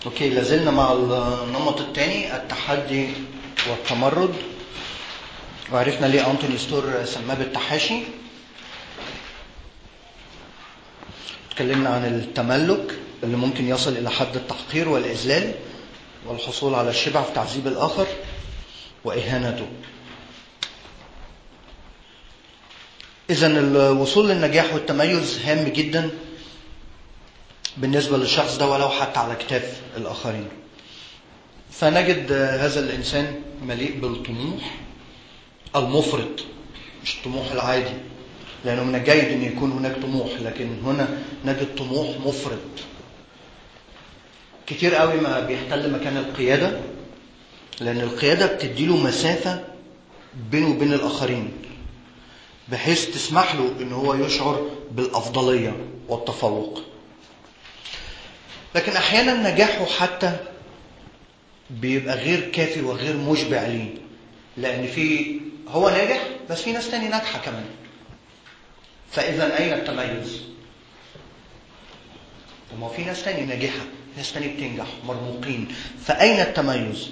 اوكي لازلنا مع النمط الثاني التحدي والتمرد وعرفنا ليه انتوني ستور سماه بالتحاشي اتكلمنا عن التملك اللي ممكن يصل الى حد التحقير والاذلال والحصول على الشبع في تعذيب الاخر واهانته اذا الوصول للنجاح والتميز هام جدا بالنسبه للشخص ده ولو حتى على كتاف الاخرين فنجد هذا الانسان مليء بالطموح المفرط مش الطموح العادي لانه من الجيد ان يكون هناك طموح لكن هنا نجد طموح مفرط كتير قوي ما بيحتل مكان القياده لان القياده بتديله مسافه بينه وبين الاخرين بحيث تسمح له ان هو يشعر بالافضليه والتفوق لكن احيانا نجاحه حتى بيبقى غير كافي وغير مشبع ليه لان في هو ناجح بس في ناس تاني ناجحه كمان فاذا اين التميز وما في ناس تاني ناجحه ناس تاني بتنجح مرموقين فاين التميز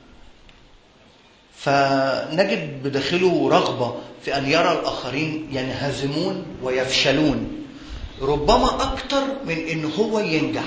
فنجد بداخله رغبه في ان يرى الاخرين ينهزمون ويفشلون ربما اكتر من ان هو ينجح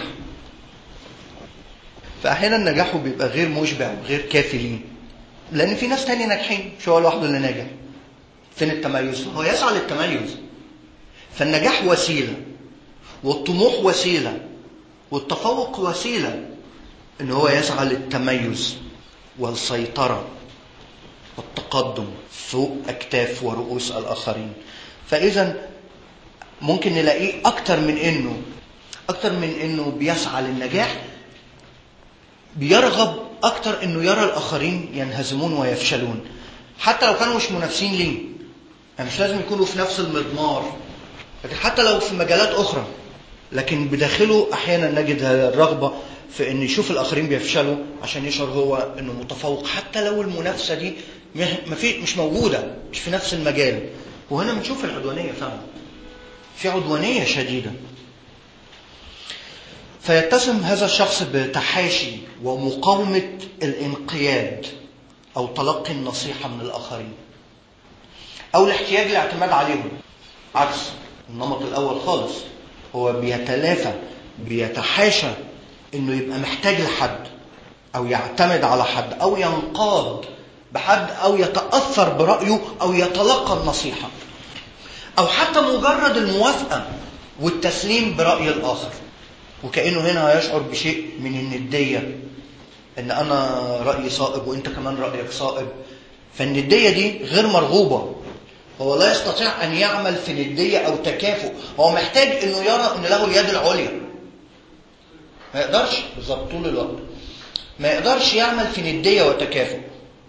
فاحيانا نجاحه بيبقى غير مشبع وغير كافي ليه لان في ناس تاني ناجحين مش هو لوحده اللي ناجح فين التميز هو يسعى للتميز فالنجاح وسيله والطموح وسيله والتفوق وسيله ان هو يسعى للتميز والسيطره والتقدم فوق اكتاف ورؤوس الاخرين فاذا ممكن نلاقيه اكتر من انه اكتر من انه بيسعى للنجاح بيرغب اكتر انه يرى الاخرين ينهزمون ويفشلون حتى لو كانوا مش منافسين ليه يعني مش لازم يكونوا في نفس المضمار لكن حتى لو في مجالات اخرى لكن بداخله احيانا نجد الرغبه في ان يشوف الاخرين بيفشلوا عشان يشعر هو انه متفوق حتى لو المنافسه دي ما في مش موجوده مش في نفس المجال وهنا بنشوف العدوانيه فعلا في عدوانيه شديده فيتسم هذا الشخص بتحاشي ومقاومه الانقياد او تلقي النصيحه من الاخرين او الاحتياج للاعتماد عليهم عكس النمط الاول خالص هو بيتلافى بيتحاشى انه يبقى محتاج لحد او يعتمد على حد او ينقاد بحد او يتاثر برايه او يتلقى النصيحه او حتى مجرد الموافقه والتسليم براي الاخر وكانه هنا هيشعر بشيء من النديه ان انا رايي صائب وانت كمان رايك صائب فالنديه دي غير مرغوبه هو لا يستطيع ان يعمل في نديه او تكافؤ هو محتاج انه يرى ان له اليد العليا ما يقدرش بالظبط طول الوقت ما يقدرش يعمل في نديه وتكافؤ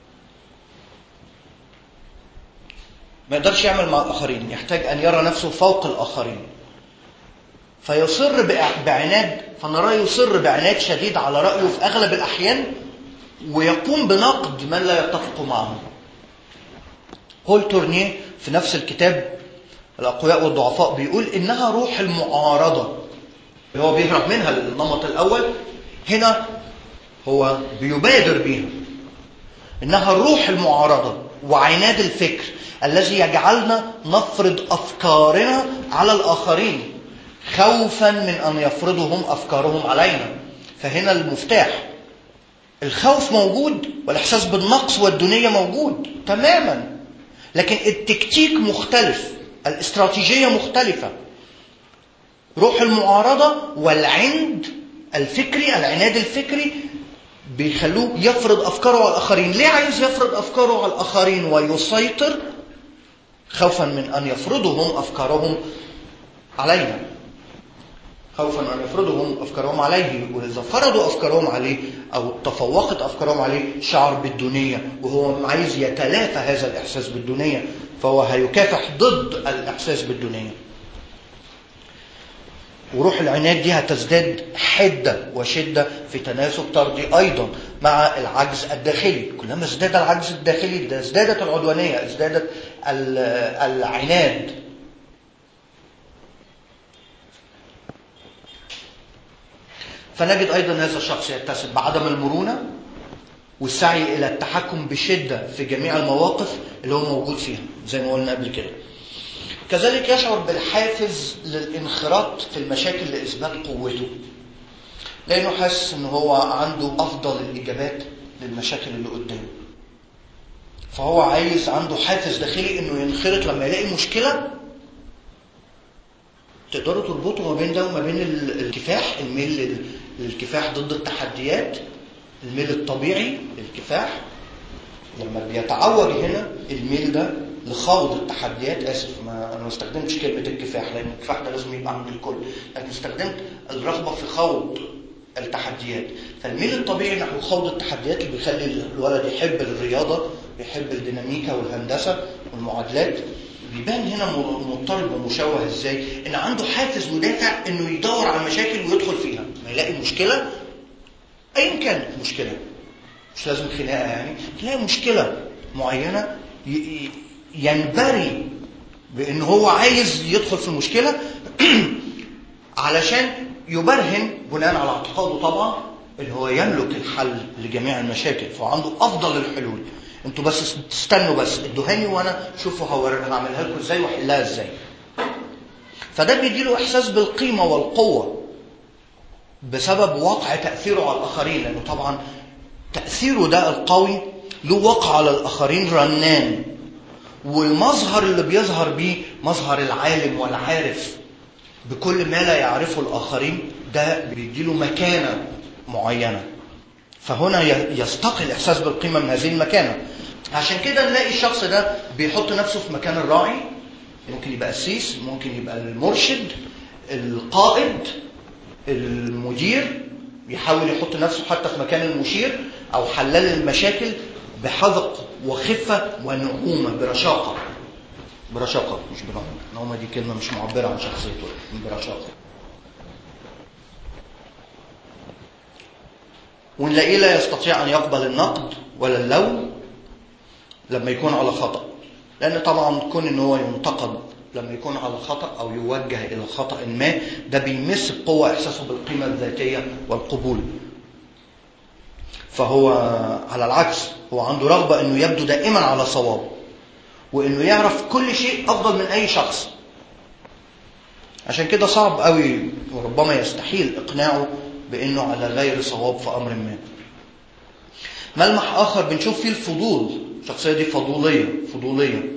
ما يقدرش يعمل مع الاخرين يحتاج ان يرى نفسه فوق الاخرين فيصر بعناد فنراه يصر بعناد شديد على رايه في اغلب الاحيان ويقوم بنقد من لا يتفق معه بول تورنيه في نفس الكتاب الاقوياء والضعفاء بيقول انها روح المعارضه اللي هو بيهرب منها النمط الاول هنا هو بيبادر بيها انها الروح المعارضه وعناد الفكر الذي يجعلنا نفرض افكارنا على الاخرين خوفا من ان يفرضوا هم افكارهم علينا فهنا المفتاح الخوف موجود والاحساس بالنقص والدونيه موجود تماما لكن التكتيك مختلف الاستراتيجيه مختلفه روح المعارضه والعند الفكري العناد الفكري بيخلوه يفرض افكاره على الاخرين ليه عايز يفرض افكاره على الاخرين ويسيطر خوفا من ان يفرضوا هم افكارهم علينا خوفا ان يفرضوا هم افكارهم عليه واذا فرضوا افكارهم عليه او تفوقت افكارهم عليه شعر بالدونيه وهو عايز يتلافى هذا الاحساس بالدونيه فهو هيكافح ضد الاحساس بالدونيه وروح العناد دي هتزداد حدة وشدة في تناسب طردي أيضا مع العجز الداخلي كلما ازداد العجز الداخلي ازدادت العدوانية ازدادت العناد فنجد أيضا هذا الشخص يتسم بعدم المرونة والسعي إلى التحكم بشدة في جميع المواقف اللي هو موجود فيها زي ما قلنا قبل كده كذلك يشعر بالحافز للانخراط في المشاكل لإثبات قوته لأنه حاسس إن هو عنده أفضل الإجابات للمشاكل اللي قدامه فهو عايز عنده حافز داخلي إنه ينخرط لما يلاقي مشكلة تقدروا تربطوا ما بين ده وما بين الكفاح الميل للكفاح ضد التحديات الميل الطبيعي للكفاح لما بيتعوج هنا الميل ده لخوض التحديات اسف ما انا ما استخدمتش كلمه الكفاح لان الكفاح ده لازم يبقى عند الكل لكن استخدمت الرغبه في خوض التحديات فالميل الطبيعي نحو خوض التحديات اللي بيخلي الولد يحب الرياضه يحب الديناميكا والهندسه والمعادلات بيبان هنا مضطرب ومشوه ازاي ان عنده حافز ودافع انه يدور على المشاكل ويدخل فيها ما يلاقي مشكله ايا كانت مشكله مش لازم خناقه يعني تلاقي مشكله معينه ينبري بان هو عايز يدخل في المشكله علشان يبرهن بناء على اعتقاده طبعا ان هو يملك الحل لجميع المشاكل فهو عنده افضل الحلول انتوا بس تستنوا بس ادوهاني وانا شوفوا هعملها لكم ازاي واحلها ازاي فده بيديله احساس بالقيمه والقوه بسبب واقع تاثيره على الاخرين لانه طبعا تاثيره ده القوي له وقع على الاخرين رنان والمظهر اللي بيظهر بيه مظهر العالم والعارف بكل ما لا يعرفه الاخرين ده بيديله مكانه معينه فهنا يستقي الاحساس بالقيمه من هذه المكانه عشان كده نلاقي الشخص ده بيحط نفسه في مكان الراعي ممكن يبقى قسيس ممكن يبقى المرشد القائد المدير بيحاول يحط نفسه حتى في مكان المشير او حلال المشاكل بحذق وخفه ونعومه برشاقه برشاقه مش بنعومه النعومه دي كلمه مش معبره عن شخصيته برشاقه ونلاقيه لا يستطيع ان يقبل النقد ولا اللوم لما يكون على خطا لان طبعا كون ان هو ينتقد لما يكون على خطا او يوجه الى خطا ما ده بيمس بقوه احساسه بالقيمه الذاتيه والقبول فهو على العكس هو عنده رغبه انه يبدو دائما على صواب وانه يعرف كل شيء افضل من اي شخص عشان كده صعب قوي وربما يستحيل اقناعه بانه على غير صواب في امر ما ملمح اخر بنشوف فيه الفضول الشخصيه دي فضوليه فضوليه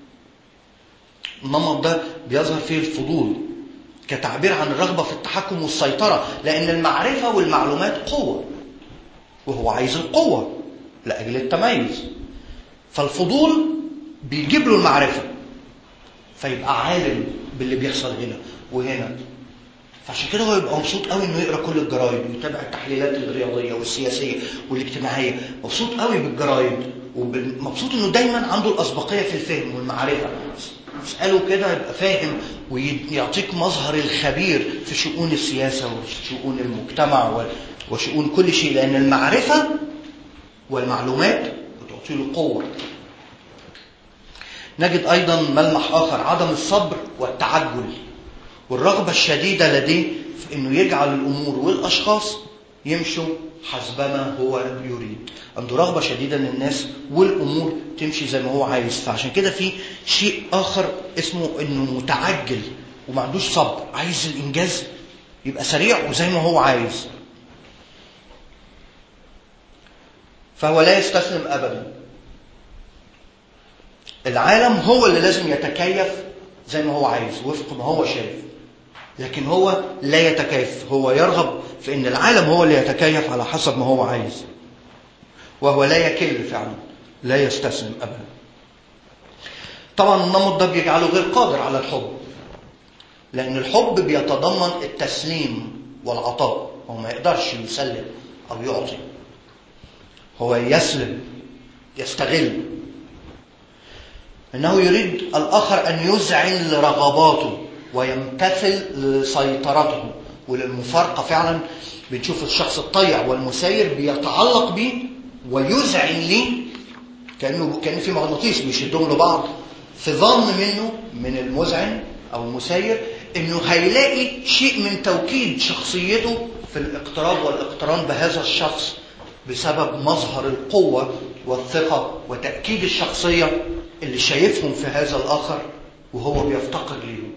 النمط ده بيظهر فيه الفضول كتعبير عن الرغبه في التحكم والسيطره لان المعرفه والمعلومات قوه وهو عايز القوه لاجل التميز فالفضول بيجيب له المعرفه فيبقى عالم باللي بيحصل هنا وهنا فعشان كده هو يبقى مبسوط قوي انه يقرا كل الجرايد ويتابع التحليلات الرياضيه والسياسيه والاجتماعيه مبسوط قوي بالجرايد ومبسوط انه دايما عنده الاسبقيه في الفهم والمعرفه اساله كده يبقى فاهم ويعطيك مظهر الخبير في شؤون السياسه وشؤون المجتمع وشؤون كل شيء لان المعرفه والمعلومات بتعطي له قوه نجد ايضا ملمح اخر عدم الصبر والتعجل والرغبة الشديدة لديه في أنه يجعل الأمور والأشخاص يمشوا حسبما هو يريد عنده رغبة شديدة أن الناس والأمور تمشي زي ما هو عايز فعشان كده في شيء آخر اسمه أنه متعجل وما عندوش صبر عايز الإنجاز يبقى سريع وزي ما هو عايز فهو لا يستسلم أبدا العالم هو اللي لازم يتكيف زي ما هو عايز وفق ما هو شايف لكن هو لا يتكيف هو يرغب في ان العالم هو اللي يتكيف على حسب ما هو عايز وهو لا يكل فعلا لا يستسلم ابدا طبعا النمط ده بيجعله غير قادر على الحب لان الحب بيتضمن التسليم والعطاء هو ما يقدرش يسلم او يعطي هو يسلم يستغل انه يريد الاخر ان يذعن لرغباته ويمتثل لسيطرته وللمفارقه فعلا بنشوف الشخص الطيع والمسير بيتعلق بيه ويذعن ليه كانه كان في مغناطيس بيشدهم لبعض في ظن منه من المذعن او المسير انه هيلاقي شيء من توكيد شخصيته في الاقتراب والاقتران بهذا الشخص بسبب مظهر القوة والثقة وتأكيد الشخصية اللي شايفهم في هذا الآخر وهو بيفتقر ليهم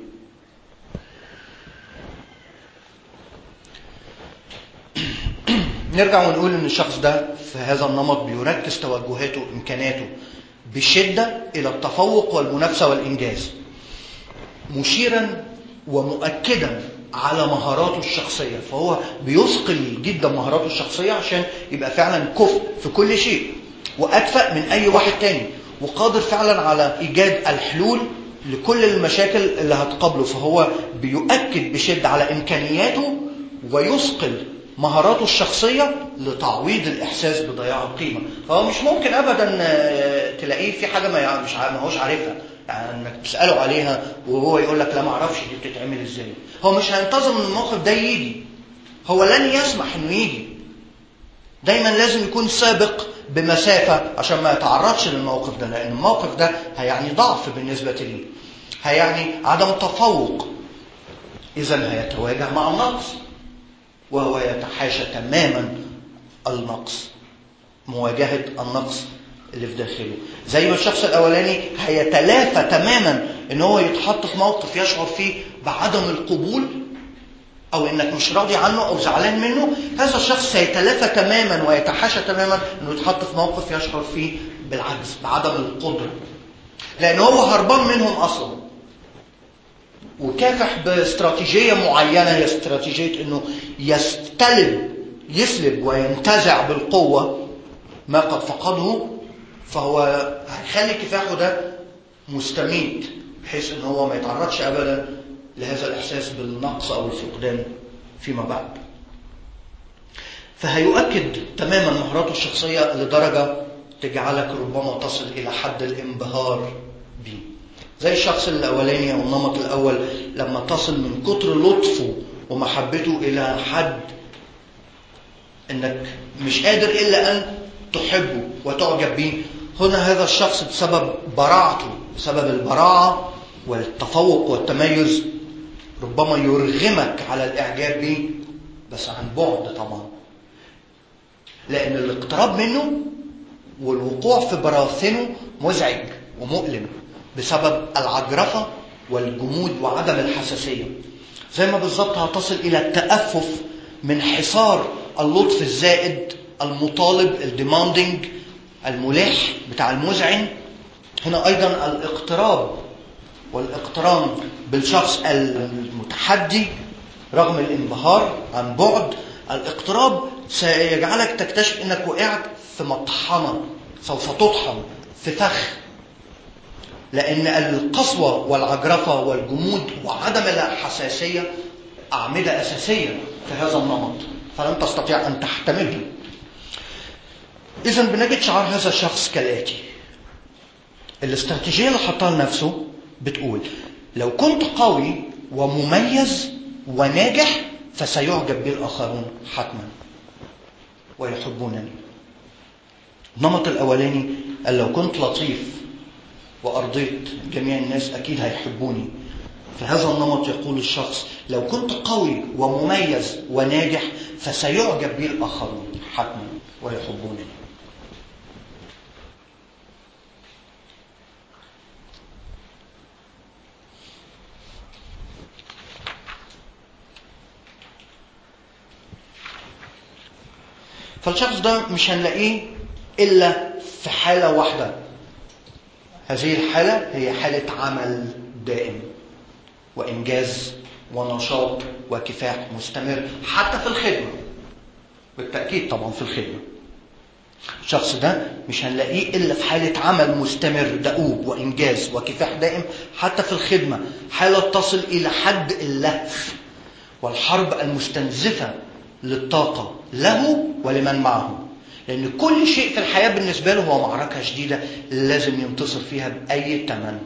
نرجع ونقول ان الشخص ده في هذا النمط بيركز توجهاته وامكاناته بشده الى التفوق والمنافسه والانجاز مشيرا ومؤكدا على مهاراته الشخصيه فهو بيثقل جدا مهاراته الشخصيه عشان يبقى فعلا كفء في كل شيء واكفأ من اي واحد تاني وقادر فعلا على ايجاد الحلول لكل المشاكل اللي هتقابله فهو بيؤكد بشده على امكانياته ويثقل مهاراته الشخصية لتعويض الإحساس بضياع القيمة فهو مش ممكن أبدا تلاقيه في حاجة ما مش ما هوش عارفها يعني انك تسأله عليها وهو يقول لك لا ما اعرفش دي بتتعمل ازاي هو مش هينتظر ان الموقف ده يجي هو لن يسمح انه يجي دايما لازم يكون سابق بمسافة عشان ما يتعرضش للموقف ده لأن الموقف ده هيعني ضعف بالنسبة ليه هيعني عدم تفوق إذا هيتواجه مع النقص وهو يتحاشى تماما النقص مواجهة النقص اللي في داخله زي ما الشخص الأولاني هيتلافى تماما ان هو يتحط في موقف يشعر فيه بعدم القبول او انك مش راضي عنه او زعلان منه هذا الشخص سيتلافى تماما ويتحاشى تماما انه يتحط في موقف يشعر فيه بالعجز بعدم القدرة لان هو هربان منهم اصلا وكافح باستراتيجية معينة هي استراتيجية انه يستلب يسلب وينتزع بالقوة ما قد فقده فهو هيخلي كفاحه ده مستميت بحيث ان هو ما يتعرضش ابدا لهذا الاحساس بالنقص او الفقدان فيما بعد فهيؤكد تماما مهاراته الشخصية لدرجة تجعلك ربما تصل إلى حد الانبهار به زي الشخص الأولاني أو النمط الأول لما تصل من كتر لطفه ومحبته إلى حد إنك مش قادر إلا أن تحبه وتعجب به هنا هذا الشخص بسبب براعته بسبب البراعة والتفوق والتميز ربما يرغمك على الإعجاب به بس عن بعد طبعا لأن الاقتراب منه والوقوع في براثنه مزعج ومؤلم بسبب العجرفة والجمود وعدم الحساسية زي ما بالظبط هتصل إلى التأفف من حصار اللطف الزائد المطالب الديماندنج الملح بتاع المزعن هنا أيضا الاقتراب والاقتران بالشخص المتحدي رغم الانبهار عن بعد الاقتراب سيجعلك تكتشف انك وقعت في مطحنه سوف تطحن في فخ لان القسوه والعجرفه والجمود وعدم الحساسيه اعمده اساسيه في هذا النمط فلن تستطيع ان تحتمله اذا بنجد شعار هذا الشخص كالاتي الاستراتيجيه اللي حطها لنفسه بتقول لو كنت قوي ومميز وناجح فسيعجب بي الآخرون حتما ويحبونني النمط الأولاني قال لو كنت لطيف وأرضيت جميع الناس أكيد هيحبوني في هذا النمط يقول الشخص لو كنت قوي ومميز وناجح فسيعجب بي الآخرون حتما ويحبونني فالشخص ده مش هنلاقيه إلا في حالة واحدة هذه الحالة هي حالة عمل دائم وإنجاز ونشاط وكفاح مستمر حتى في الخدمة بالتأكيد طبعا في الخدمة الشخص ده مش هنلاقيه إلا في حالة عمل مستمر دؤوب وإنجاز وكفاح دائم حتى في الخدمة حالة تصل إلى حد اللهف والحرب المستنزفة للطاقة له ولمن معه لأن كل شيء في الحياة بالنسبة له هو معركة شديدة لازم ينتصر فيها بأي ثمن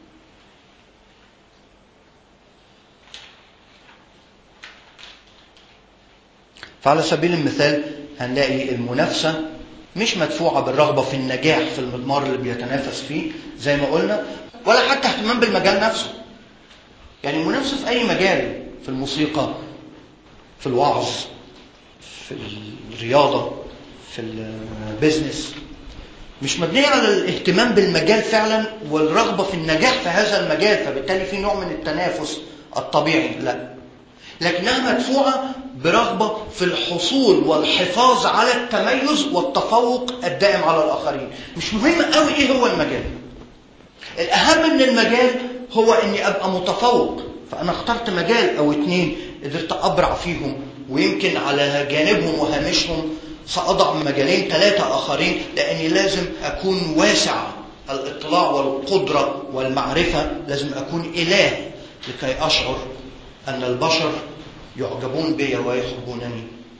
فعلى سبيل المثال هنلاقي المنافسة مش مدفوعة بالرغبة في النجاح في المضمار اللي بيتنافس فيه زي ما قلنا ولا حتى اهتمام بالمجال نفسه يعني المنافسة في أي مجال في الموسيقى في الوعظ في الرياضة في البيزنس مش مبنية على الاهتمام بالمجال فعلا والرغبة في النجاح في هذا المجال فبالتالي في نوع من التنافس الطبيعي لا لكنها مدفوعة برغبة في الحصول والحفاظ على التميز والتفوق الدائم على الآخرين مش مهم قوي إيه هو المجال الأهم من المجال هو إني أبقى متفوق فأنا اخترت مجال أو اتنين قدرت أبرع فيهم ويمكن على جانبهم وهامشهم سأضع مجالين ثلاثة آخرين لأني لازم أكون واسع الاطلاع والقدرة والمعرفة لازم أكون إله لكي أشعر أن البشر يعجبون بي ويحبونني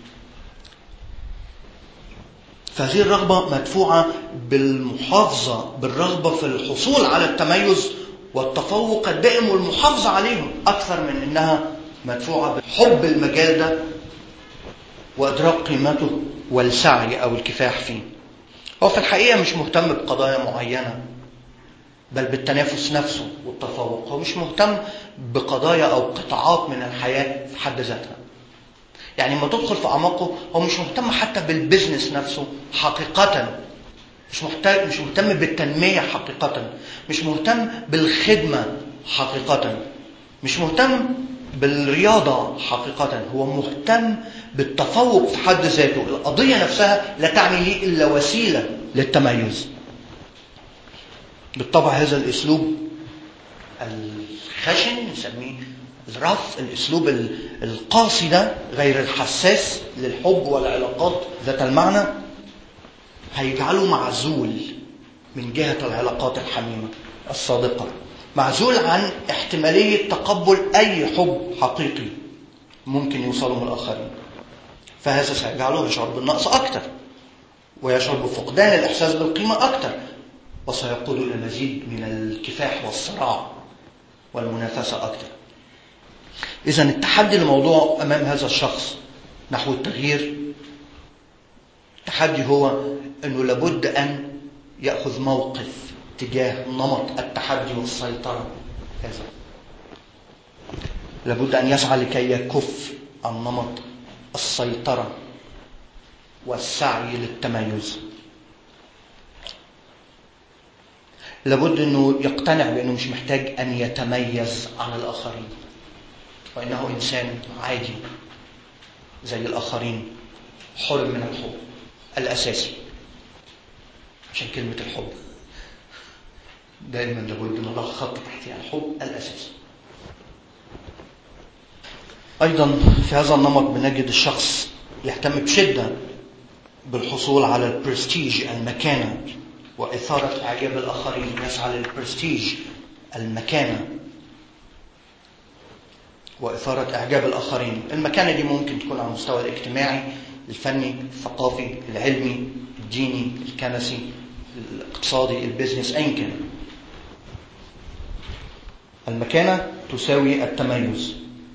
فهذه الرغبة مدفوعة بالمحافظة بالرغبة في الحصول على التميز والتفوق الدائم والمحافظة عليهم أكثر من أنها مدفوعة بحب المجال ده وإدراك قيمته والسعي أو الكفاح فيه هو في الحقيقة مش مهتم بقضايا معينة بل بالتنافس نفسه والتفوق هو مش مهتم بقضايا أو قطاعات من الحياة في حد ذاتها يعني لما تدخل في أعماقه هو مش مهتم حتى بالبزنس نفسه حقيقة مش محتاج مش مهتم بالتنمية حقيقة مش مهتم بالخدمة حقيقة مش مهتم بالرياضة حقيقة هو مهتم بالتفوق في حد ذاته القضية نفسها لا تعني لي إلا وسيلة للتميز بالطبع هذا الأسلوب الخشن نسميه الرف الأسلوب القاسي ده غير الحساس للحب والعلاقات ذات المعنى هيجعله معزول من جهة العلاقات الحميمة الصادقة معزول عن احتمالية تقبل أي حب حقيقي ممكن يوصله من الآخرين فهذا سيجعله يشعر بالنقص أكثر ويشعر بفقدان الإحساس بالقيمة أكثر وسيقود إلى مزيد من الكفاح والصراع والمنافسة أكثر إذا التحدي الموضوع أمام هذا الشخص نحو التغيير التحدي هو أنه لابد أن يأخذ موقف تجاه نمط التحدي والسيطرة هذا لابد أن يسعى لكي يكف عن نمط السيطرة والسعي للتميز لابد أنه يقتنع بأنه مش محتاج أن يتميز عن الآخرين وإنه إنسان عادي زي الآخرين حرم من الحب الأساسي عشان كلمة الحب دائما لابد نضع خط تحتها الحب الأساسي أيضا في هذا النمط بنجد الشخص يهتم بشدة بالحصول على البرستيج المكانة وإثارة إعجاب الآخرين يسعى للبرستيج المكانة وإثارة إعجاب الآخرين المكانة دي ممكن تكون على المستوى الاجتماعي الفني الثقافي العلمي الديني الكنسي الاقتصادي البيزنس أيا كان المكانة تساوي التميز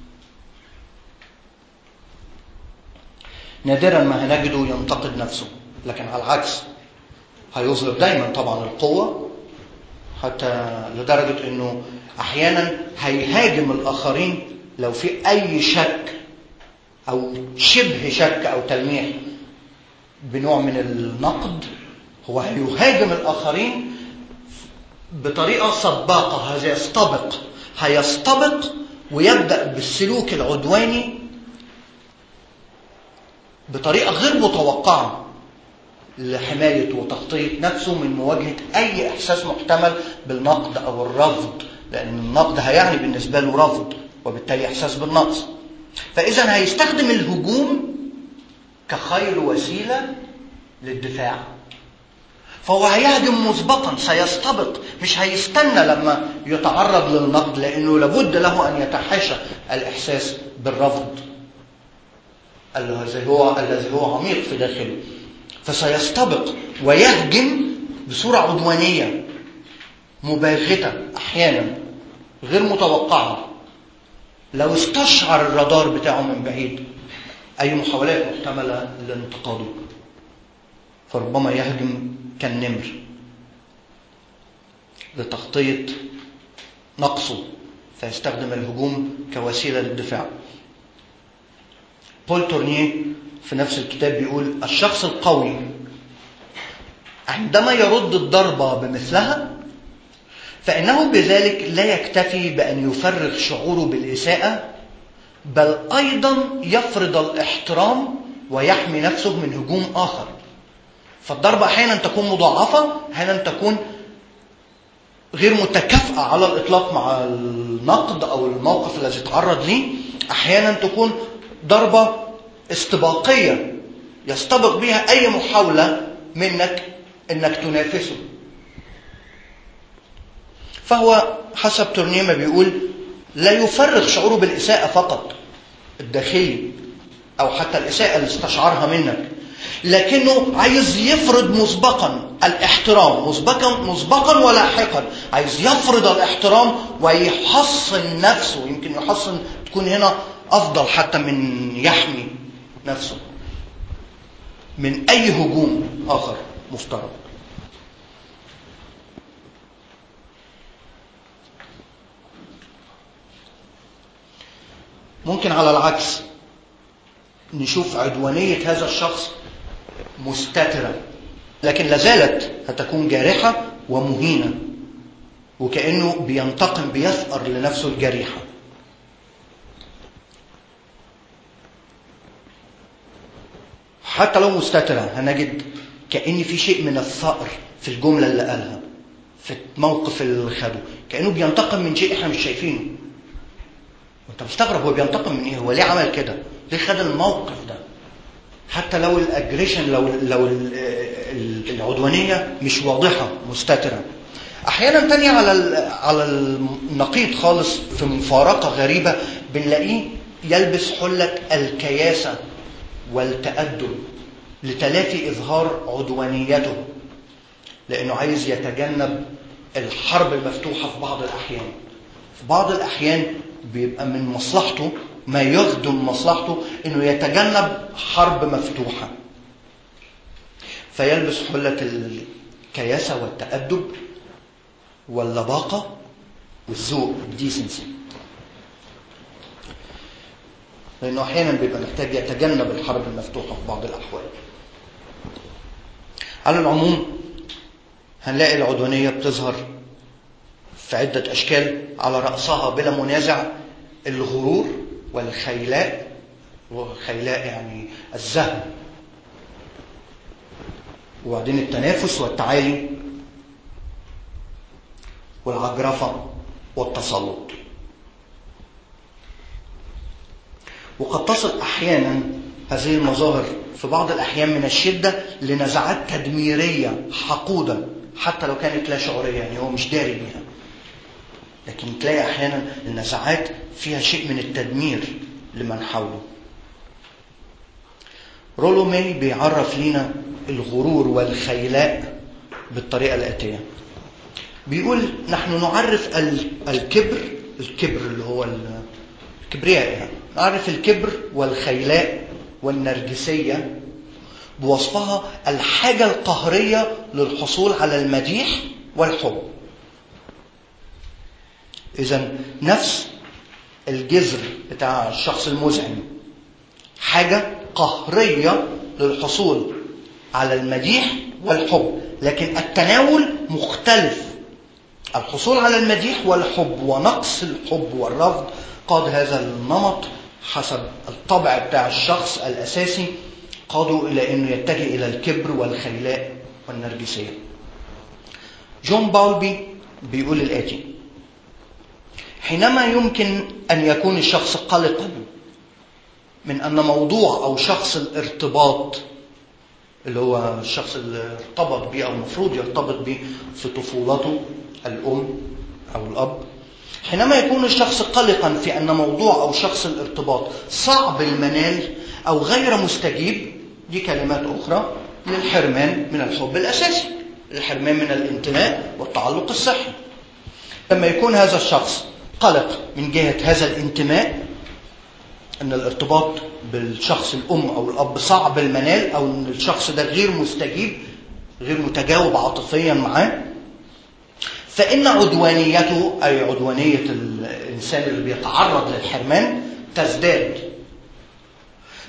نادرا ما هنجده ينتقد نفسه لكن على العكس هيظهر دايما طبعا القوة حتى لدرجة انه احيانا هيهاجم الاخرين لو في اي شك او شبه شك او تلميح بنوع من النقد هو هيهاجم الاخرين بطريقة سباقة هيستبق هيستبق ويبدأ بالسلوك العدواني بطريقة غير متوقعة لحماية وتغطية نفسه من مواجهة أي إحساس محتمل بالنقد أو الرفض لأن النقد هيعني بالنسبة له رفض وبالتالي إحساس بالنقص فإذا هيستخدم الهجوم كخير وسيلة للدفاع فهو هيهجم مسبقا سيستبق مش هيستنى لما يتعرض للنقد لأنه لابد له أن يتحاشى الإحساس بالرفض الذي هو الذي هو عميق في داخله فسيستبق ويهجم بصورة عدوانية مباغتة أحيانا غير متوقعة لو استشعر الرادار بتاعه من بعيد أي محاولات محتملة لانتقاده فربما يهجم كالنمر لتغطية نقصه فيستخدم الهجوم كوسيلة للدفاع بول تورنيه في نفس الكتاب بيقول الشخص القوي عندما يرد الضربة بمثلها فإنه بذلك لا يكتفي بأن يفرغ شعوره بالإساءة بل أيضا يفرض الاحترام ويحمي نفسه من هجوم آخر فالضربة أحيانا تكون مضاعفة أحيانا تكون غير متكافئة على الإطلاق مع النقد أو الموقف الذي تعرض ليه أحيانا تكون ضربة استباقية يستبق بها أي محاولة منك أنك تنافسه فهو حسب تورنيما بيقول لا يفرغ شعوره بالإساءة فقط الداخلي أو حتى الإساءة اللي استشعرها منك لكنه عايز يفرض مسبقا الاحترام مسبقا مسبقا ولاحقا عايز يفرض الاحترام ويحصن نفسه يمكن يحصن تكون هنا افضل حتى من يحمي نفسه من اي هجوم اخر مفترض ممكن على العكس نشوف عدوانية هذا الشخص مستترة لكن لازالت هتكون جارحة ومهينة وكأنه بينتقم بيثأر لنفسه الجريحة حتى لو مستترة هنجد كأن في شيء من الثأر في الجملة اللي قالها في الموقف اللي خده كأنه بينتقم من شيء احنا مش شايفينه وانت مستغرب هو بينتقم من ايه هو ليه عمل كده ليه خد الموقف ده حتى لو الاجريشن لو لو العدوانيه مش واضحه مستتره احيانا تانية على على النقيض خالص في مفارقه غريبه بنلاقيه يلبس حله الكياسه والتأدب لتلافي اظهار عدوانيته لانه عايز يتجنب الحرب المفتوحه في بعض الاحيان في بعض الاحيان بيبقى من مصلحته ما يخدم مصلحته انه يتجنب حرب مفتوحه فيلبس حله الكياسه والتادب واللباقه والذوق الديسنسي لانه احيانا بيبقى محتاج يتجنب الحرب المفتوحه في بعض الاحوال على العموم هنلاقي العدوانيه بتظهر في عده اشكال على راسها بلا منازع الغرور والخيلاء والخيلاء يعني الزهو وبعدين التنافس والتعالي والعجرفة والتسلط وقد تصل أحيانا هذه المظاهر في بعض الأحيان من الشدة لنزعات تدميرية حقودة حتى لو كانت لا شعورية يعني هو مش داري بيها لكن تلاقي احيانا النزعات فيها شيء من التدمير لمن حوله رولو ماي بيعرف لنا الغرور والخيلاء بالطريقه الاتيه بيقول نحن نعرف الكبر الكبر اللي هو الكبرياء يعني نعرف الكبر والخيلاء والنرجسيه بوصفها الحاجه القهريه للحصول على المديح والحب إذا نفس الجذر بتاع الشخص المزعم حاجة قهرية للحصول على المديح والحب لكن التناول مختلف الحصول على المديح والحب ونقص الحب والرفض قاد هذا النمط حسب الطبع بتاع الشخص الأساسي قادوا إلى أنه يتجه إلى الكبر والخيلاء والنرجسية جون باولبي بيقول الآتي حينما يمكن أن يكون الشخص قلقا من أن موضوع أو شخص الارتباط اللي هو الشخص اللي ارتبط به أو المفروض يرتبط به في طفولته الأم أو الأب حينما يكون الشخص قلقا في أن موضوع أو شخص الارتباط صعب المنال أو غير مستجيب دي كلمات أخرى للحرمان من الحب الأساسي الحرمان من الانتماء والتعلق الصحي لما يكون هذا الشخص قلق من جهة هذا الانتماء أن الارتباط بالشخص الأم أو الأب صعب المنال أو أن الشخص ده غير مستجيب غير متجاوب عاطفيا معاه فإن عدوانيته أي عدوانية الإنسان اللي بيتعرض للحرمان تزداد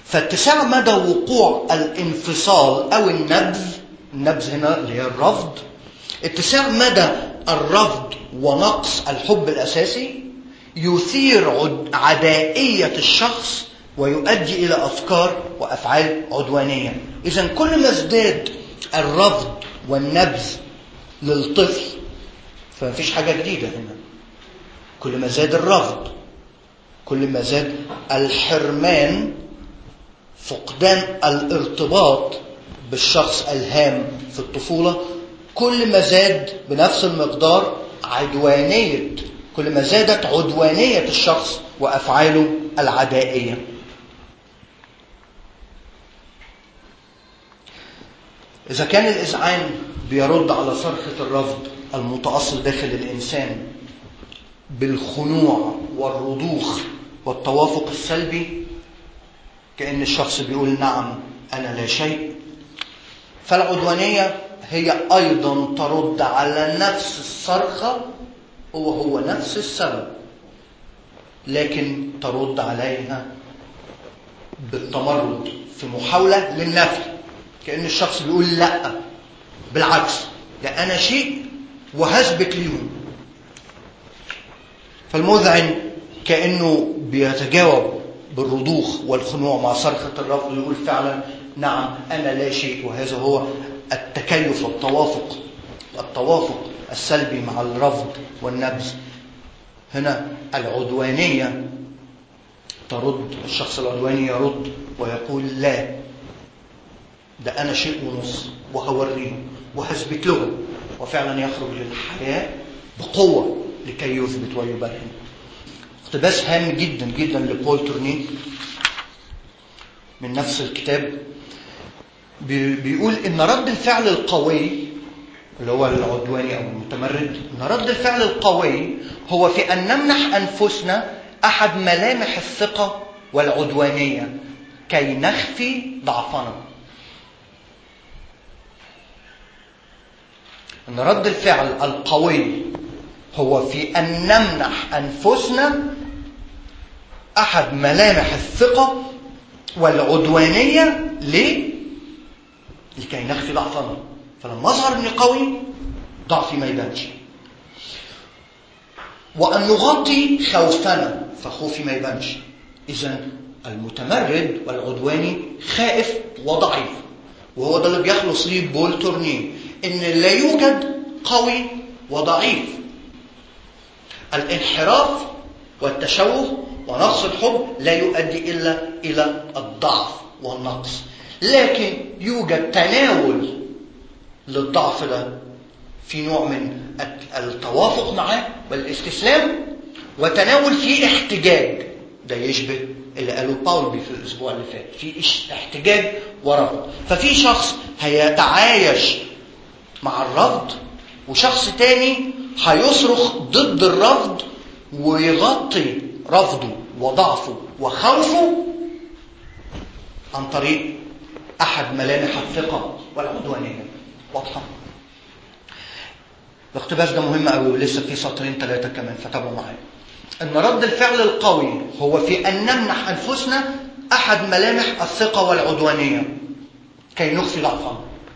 فاتساع مدى وقوع الانفصال او النبذ النبذ هنا اللي هي الرفض اتساع مدى الرفض ونقص الحب الاساسي يثير عدائيه الشخص ويؤدي الى افكار وافعال عدوانيه اذا كل ما ازداد الرفض والنبذ للطفل فمفيش حاجه جديده هنا كل ما زاد الرفض كل ما زاد الحرمان فقدان الارتباط بالشخص الهام في الطفولة كل ما زاد بنفس المقدار عدوانية كل ما زادت عدوانية الشخص وأفعاله العدائية إذا كان الإذعان بيرد على صرخة الرفض المتأصل داخل الإنسان بالخنوع والرضوخ والتوافق السلبي كأن الشخص بيقول نعم أنا لا شيء فالعدوانية هي أيضا ترد على نفس الصرخة وهو نفس السبب لكن ترد عليها بالتمرد في محاولة للنفي كأن الشخص بيقول لا بالعكس ده أنا شيء وهثبت ليهم فالمذعن كأنه بيتجاوب بالرضوخ والخنوع مع صرخة الرفض يقول فعلا نعم أنا لا شيء وهذا هو التكيف والتوافق التوافق السلبي مع الرفض والنبذ هنا العدوانية ترد الشخص العدواني يرد ويقول لا ده أنا شيء ونص وهوريه وهثبت له وفعلا يخرج للحياة بقوة لكي يثبت ويبرهن اقتباس هام جدا جدا لبول تورني من نفس الكتاب بيقول ان رد الفعل القوي اللي هو العدواني او المتمرد ان رد الفعل القوي هو في ان نمنح انفسنا احد ملامح الثقه والعدوانيه كي نخفي ضعفنا ان رد الفعل القوي هو في ان نمنح انفسنا احد ملامح الثقه والعدوانيه ليه لكي نخفي ضعفنا فلما اظهر اني قوي ضعفي ما يبانش وان نغطي خوفنا فخوفي ما يبانش اذا المتمرد والعدواني خائف وضعيف وهو ده اللي بيخلص ليه بول تورنيه ان لا يوجد قوي وضعيف الانحراف والتشوه ونقص الحب لا يؤدي الا الى الضعف والنقص لكن يوجد تناول للضعف ده في نوع من التوافق معاه والاستسلام وتناول فيه احتجاج ده يشبه اللي قاله باولبي في الاسبوع اللي فات في احتجاج ورفض ففي شخص هيتعايش مع الرفض وشخص تاني هيصرخ ضد الرفض ويغطي رفضه وضعفه وخوفه عن طريق احد ملامح الثقه والعدوانيه واضحه الاقتباس ده مهم قوي ولسه في سطرين ثلاثه كمان فتابعوا معايا ان رد الفعل القوي هو في ان نمنح انفسنا احد ملامح الثقه والعدوانيه كي نخفي ضعفنا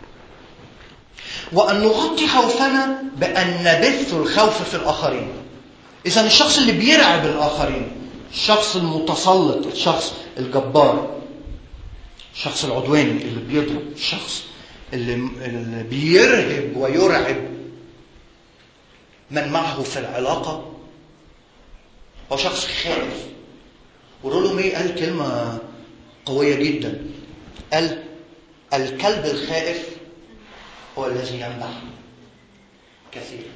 وان نغطي خوفنا بان نبث الخوف في الاخرين اذا الشخص اللي بيرعب الاخرين الشخص المتسلط الشخص الجبار الشخص العدواني اللي بيضرب الشخص اللي, اللي بيرهب ويرعب من معه في العلاقة هو شخص خائف ورولو مي قال كلمة قوية جدا قال الكلب الخائف هو الذي ينبح كثيرا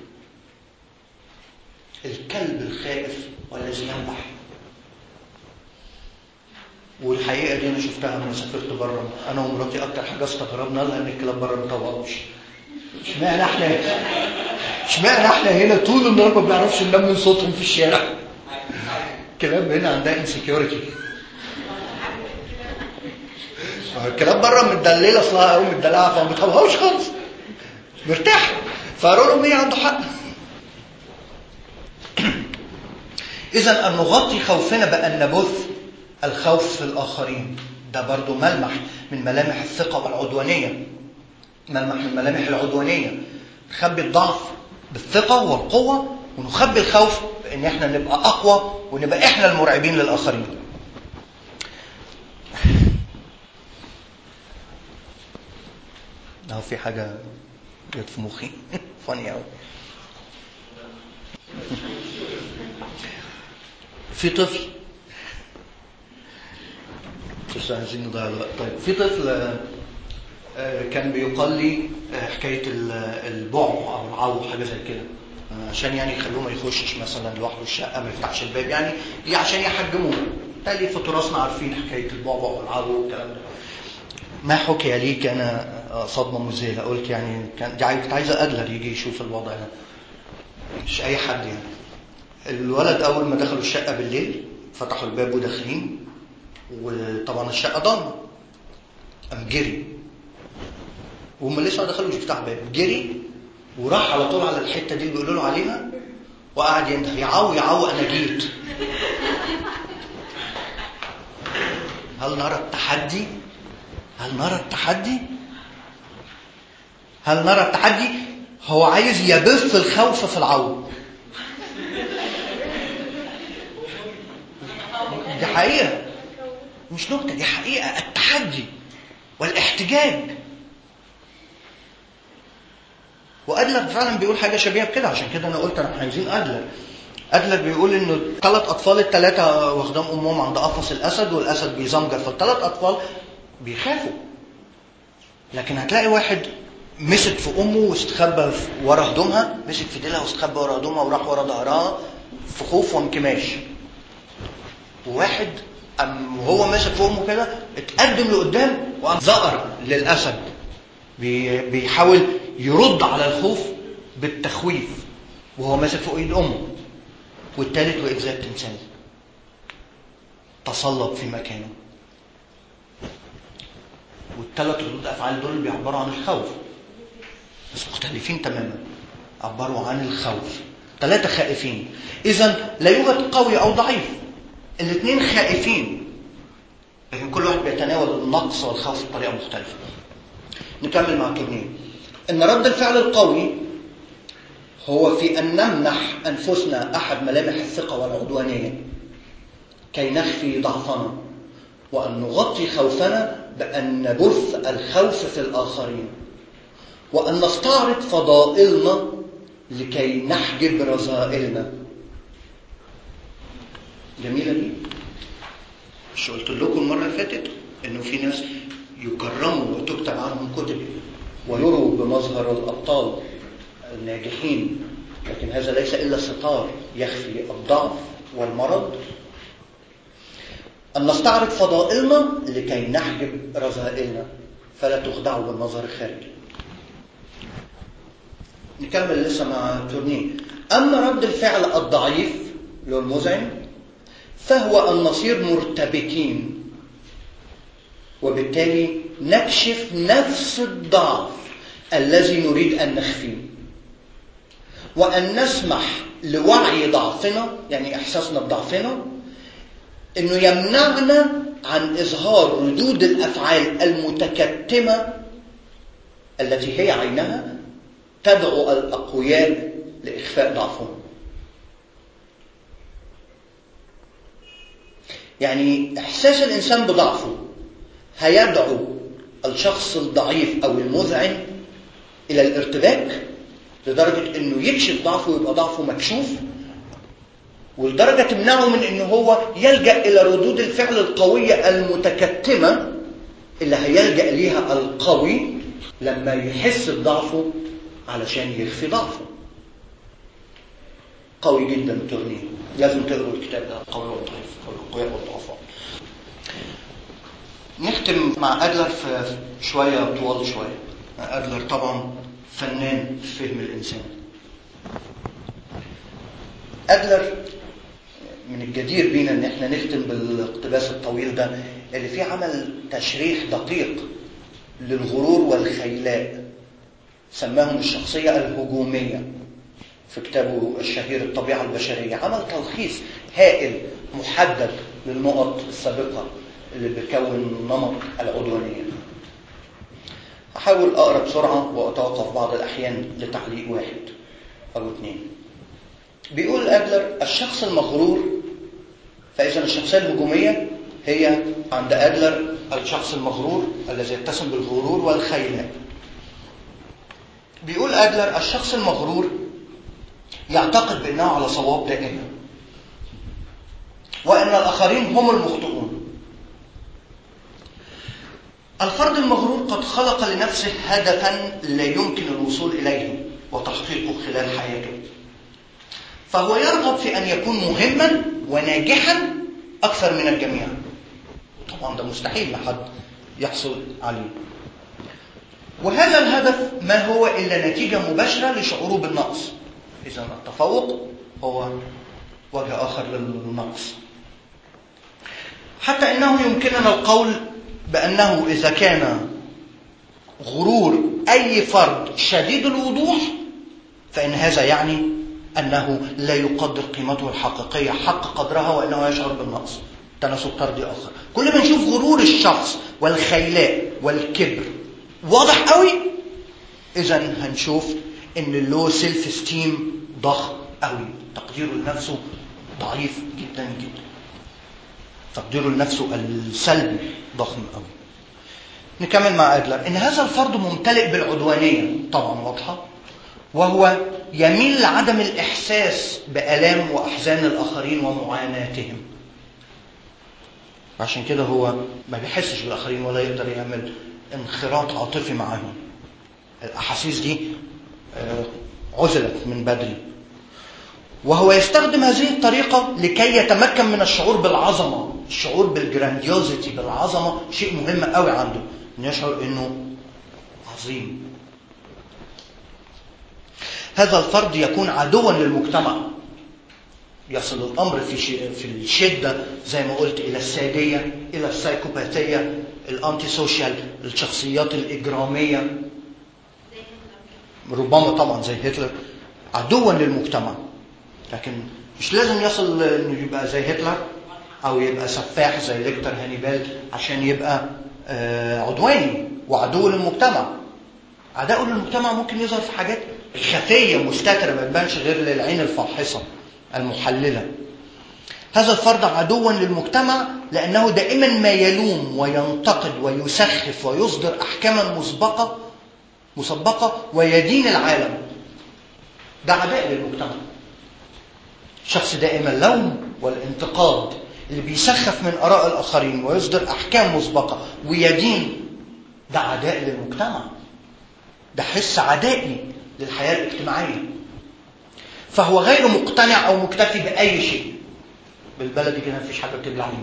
الكلب الخائف هو الذي ينبح والحقيقه دي انا شفتها لما سافرت بره انا ومراتي اكتر حاجه استغربنا لها ان الكلاب بره ما بيطوقوش اشمعنى احنا اشمعنى احنا هنا طول النهار ما بنعرفش ننام من صوتهم في الشارع الكلاب هنا عندها انسكيورتي الكلاب بره متدلله اصلها قوي متدلعه فما بتطوقوش خالص مرتاح فقالوا لهم عنده حق اذا ان نغطي خوفنا بان نبث الخوف في الآخرين ده برضو ملمح من ملامح الثقة والعدوانية ملمح من ملامح العدوانية نخبي الضعف بالثقة والقوة ونخبي الخوف بأن احنا نبقى أقوى ونبقى احنا المرعبين للآخرين اهو في حاجة جت في مخي فاني قوي في طفل مش عايزين نضيع الوقت طيب في طفل كان بيقال لي حكايه البعبع او العو حاجه زي كده عشان يعني يخلوه ما يخشش مثلا لوحده الشقه ما يفتحش الباب يعني دي عشان يحجموه بالتالي في تراثنا عارفين حكايه البعبع والعو والكلام ده ما حكي لي كان صدمه مذهله قلت يعني كان دي كنت عايزه ادلر يجي يشوف الوضع ده مش اي حد يعني الولد اول ما دخلوا الشقه بالليل فتحوا الباب وداخلين وطبعا الشقه ضلمه قام جري وهم لسه ما دخلوش يفتح باب جري وراح على طول على الحته دي اللي بيقولوا له عليها وقعد ينده يعو يعو انا جيت هل نرى التحدي هل نرى التحدي هل نرى التحدي هو عايز يبث الخوف في العو دي حقيقه مش نكته دي حقيقه التحدي والاحتجاج وادلر فعلا بيقول حاجه شبيهه بكده عشان كده انا قلت انا عايزين ادلر ادلر بيقول انه ثلاث اطفال الثلاثه واخدام امهم عند قفص الاسد والاسد بيزمجر فالثلاث اطفال بيخافوا لكن هتلاقي واحد مسك في امه واستخبى ورا هدومها مسك في ديلها واستخبى ورا هدومها وراح ورا ظهرها في خوف وانكماش وواحد أم وهو ماسك في امه كده اتقدم لقدام وقام زقر للاسد بيحاول يرد على الخوف بالتخويف وهو ماسك فوق ايد امه والتالت وقف زي التمثال تصلب في مكانه والثلاث ردود افعال دول بيعبروا عن الخوف بس مختلفين تماما عبروا عن الخوف ثلاثة خائفين إذا لا يوجد قوي أو ضعيف الاثنين خائفين لكن كل واحد بيتناول النقص والخوف بطريقة مختلفة نكمل مع كلمين ان رد الفعل القوي هو في ان نمنح انفسنا احد ملامح الثقه والعدوانيه كي نخفي ضعفنا وان نغطي خوفنا بان نبث الخوف في الاخرين وان نستعرض فضائلنا لكي نحجب رذائلنا جميله دي مش قلت لكم المره اللي فاتت انه في ناس يكرموا وتكتب عنهم كتب ويروا بمظهر الأبطال الناجحين لكن هذا ليس إلا ستار يخفي الضعف والمرض أن نستعرض فضائلنا لكي نحجب رذائلنا فلا تخدعوا بالنظر الخارجي نكمل لسه مع تورنيه أما رد الفعل الضعيف اللي هو المزعج فهو أن نصير مرتبكين وبالتالي نكشف نفس الضعف الذي نريد ان نخفيه وان نسمح لوعي ضعفنا يعني احساسنا بضعفنا انه يمنعنا عن اظهار ردود الافعال المتكتمه التي هي عينها تدعو الاقوياء لاخفاء ضعفهم يعني احساس الانسان بضعفه هيدعو الشخص الضعيف او المذعن الى الارتباك لدرجه انه يكشف ضعفه ويبقى ضعفه مكشوف ولدرجه تمنعه من ان هو يلجا الى ردود الفعل القويه المتكتمه اللي هيلجا ليها القوي لما يحس بضعفه علشان يخفي ضعفه قوي جدا تورنيه لازم تقروا الكتاب ده القوي والضعيف والقوي والضعفاء نختم مع أدلر في شوية طوال شوية أدلر طبعا فنان في فهم الإنسان أدلر من الجدير بينا ان احنا نختم بالاقتباس الطويل ده اللي فيه عمل تشريح دقيق للغرور والخيلاء سماهم الشخصية الهجومية في كتابه الشهير الطبيعة البشرية عمل تلخيص هائل محدد للنقط السابقة اللي بتكون نمط العدوانية هحاول أقرأ بسرعة وأتوقف بعض الأحيان لتعليق واحد أو اثنين بيقول أدلر الشخص المغرور فإذا الشخصية الهجومية هي عند أدلر الشخص المغرور الذي يتسم بالغرور والخيلاء بيقول أدلر الشخص المغرور يعتقد بأنه على صواب دائما وأن الآخرين هم المخطئون الفرد المغرور قد خلق لنفسه هدفا لا يمكن الوصول إليه وتحقيقه خلال حياته فهو يرغب في أن يكون مهما وناجحا أكثر من الجميع طبعا ده مستحيل لحد يحصل عليه وهذا الهدف ما هو إلا نتيجة مباشرة لشعوره بالنقص إذا التفوق هو وجه آخر للنقص حتى إنه يمكننا القول بأنه إذا كان غرور أي فرد شديد الوضوح فإن هذا يعني أنه لا يقدر قيمته الحقيقية حق قدرها وأنه يشعر بالنقص تناسب طردي آخر كل ما نشوف غرور الشخص والخيلاء والكبر واضح قوي إذا هنشوف إن اللو سيلف ستيم ضخم قوي تقديره لنفسه ضعيف جدا جدا تقديره لنفسه السلبي ضخم قوي نكمل مع أدلر إن هذا الفرد ممتلئ بالعدوانية طبعا واضحة وهو يميل لعدم الإحساس بآلام وأحزان الآخرين ومعاناتهم عشان كده هو ما بيحسش بالآخرين ولا يقدر يعمل انخراط عاطفي معاهم الأحاسيس دي عزلت من بدري وهو يستخدم هذه الطريقة لكي يتمكن من الشعور بالعظمة الشعور بالجرانديوزيتي بالعظمة شيء مهم قوي عنده أن يشعر أنه عظيم هذا الفرد يكون عدوا للمجتمع يصل الأمر في في الشدة زي ما قلت إلى السادية إلى السايكوباثية الأنتي سوشيال الشخصيات الإجرامية ربما طبعا زي هتلر عدوا للمجتمع لكن مش لازم يصل انه يبقى زي هتلر او يبقى سفاح زي ليكتر هانيبال عشان يبقى عدواني وعدو للمجتمع عداؤه للمجتمع ممكن يظهر في حاجات خفيه مستتره ما تبانش غير للعين الفاحصه المحلله هذا الفرد عدوا للمجتمع لانه دائما ما يلوم وينتقد ويسخف ويصدر احكاما مسبقه مسبقه ويدين العالم ده عداء للمجتمع شخص دائما اللوم والانتقاد اللي بيسخف من اراء الاخرين ويصدر احكام مسبقه ويدين ده عداء للمجتمع ده حس عدائي للحياه الاجتماعيه فهو غير مقتنع او مكتفي باي شيء بالبلدي كده مفيش حاجه بتبلع منه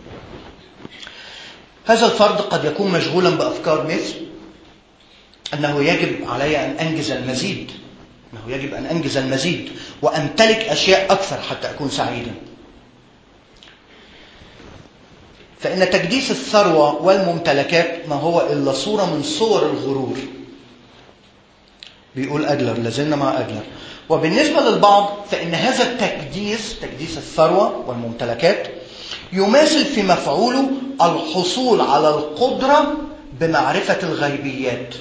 هذا الفرد قد يكون مشغولا بافكار مثل انه يجب علي ان انجز المزيد انه يجب ان انجز المزيد وامتلك اشياء اكثر حتى اكون سعيدا فان تكديس الثروه والممتلكات ما هو الا صوره من صور الغرور بيقول ادلر لازلنا مع ادلر وبالنسبه للبعض فان هذا التكديس تكديس الثروه والممتلكات يماثل في مفعوله الحصول على القدره بمعرفه الغيبيات